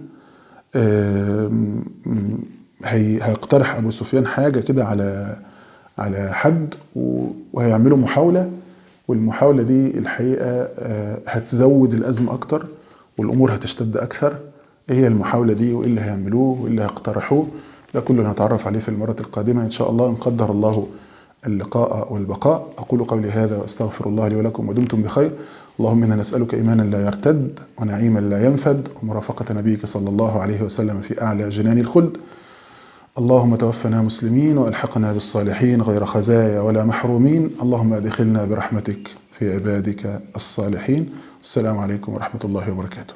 هيقترح أبو سفيان حاجة كده على على حد وهيعملوا محاولة والمحاولة دي الحقيقة هتزود الأزمة أكتر والأمور هتشتد أكثر إيه هي المحاولة دي وإيه اللي هيعملوه وإيه اللي هيقترحوه ده كله نتعرف عليه في المرة القادمة إن شاء الله إن قدر الله اللقاء والبقاء أقول قولي هذا وأستغفر الله لي ولكم ودمتم بخير اللهم إنا نسألك إيمانا لا يرتد ونعيما لا ينفد ومرافقة نبيك صلى الله عليه وسلم في أعلى جنان الخلد اللهم توفنا مسلمين وألحقنا بالصالحين غير خزايا ولا محرومين اللهم أدخلنا برحمتك في عبادك الصالحين السلام عليكم ورحمة الله وبركاته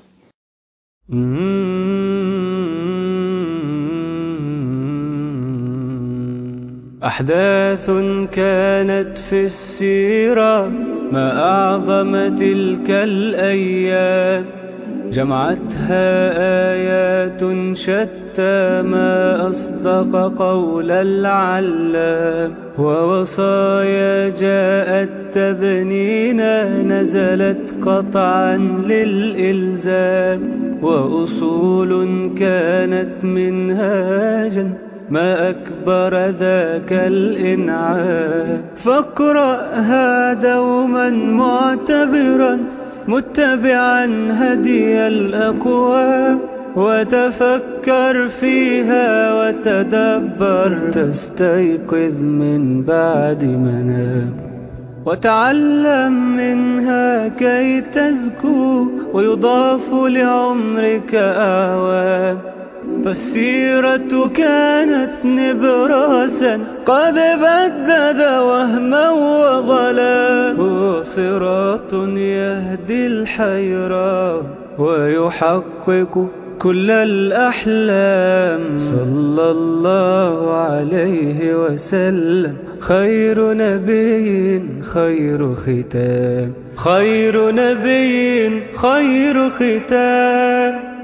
أحداث كانت في السيرة ما أعظم تلك الأيام جمعتها آيات شتى ما أصدق قول العلام ووصايا جاءت تبنينا نزلت قطعا للإلزام وأصول كانت منهاجا ما أكبر ذاك الإنعام فاقرأها دوما معتبرا متبعا هدي الأقوام وتفكر فيها وتدبر تستيقظ من بعد منام وتعلم منها كي تزكو ويضاف لعمرك أعوام فالسيرة كانت نبراسا قد بدد وهما وظلا هو صراط يهدي الحيرة ويحقق كل الأحلام صلى الله عليه وسلم خير نبي خير ختام خير نبي خير ختام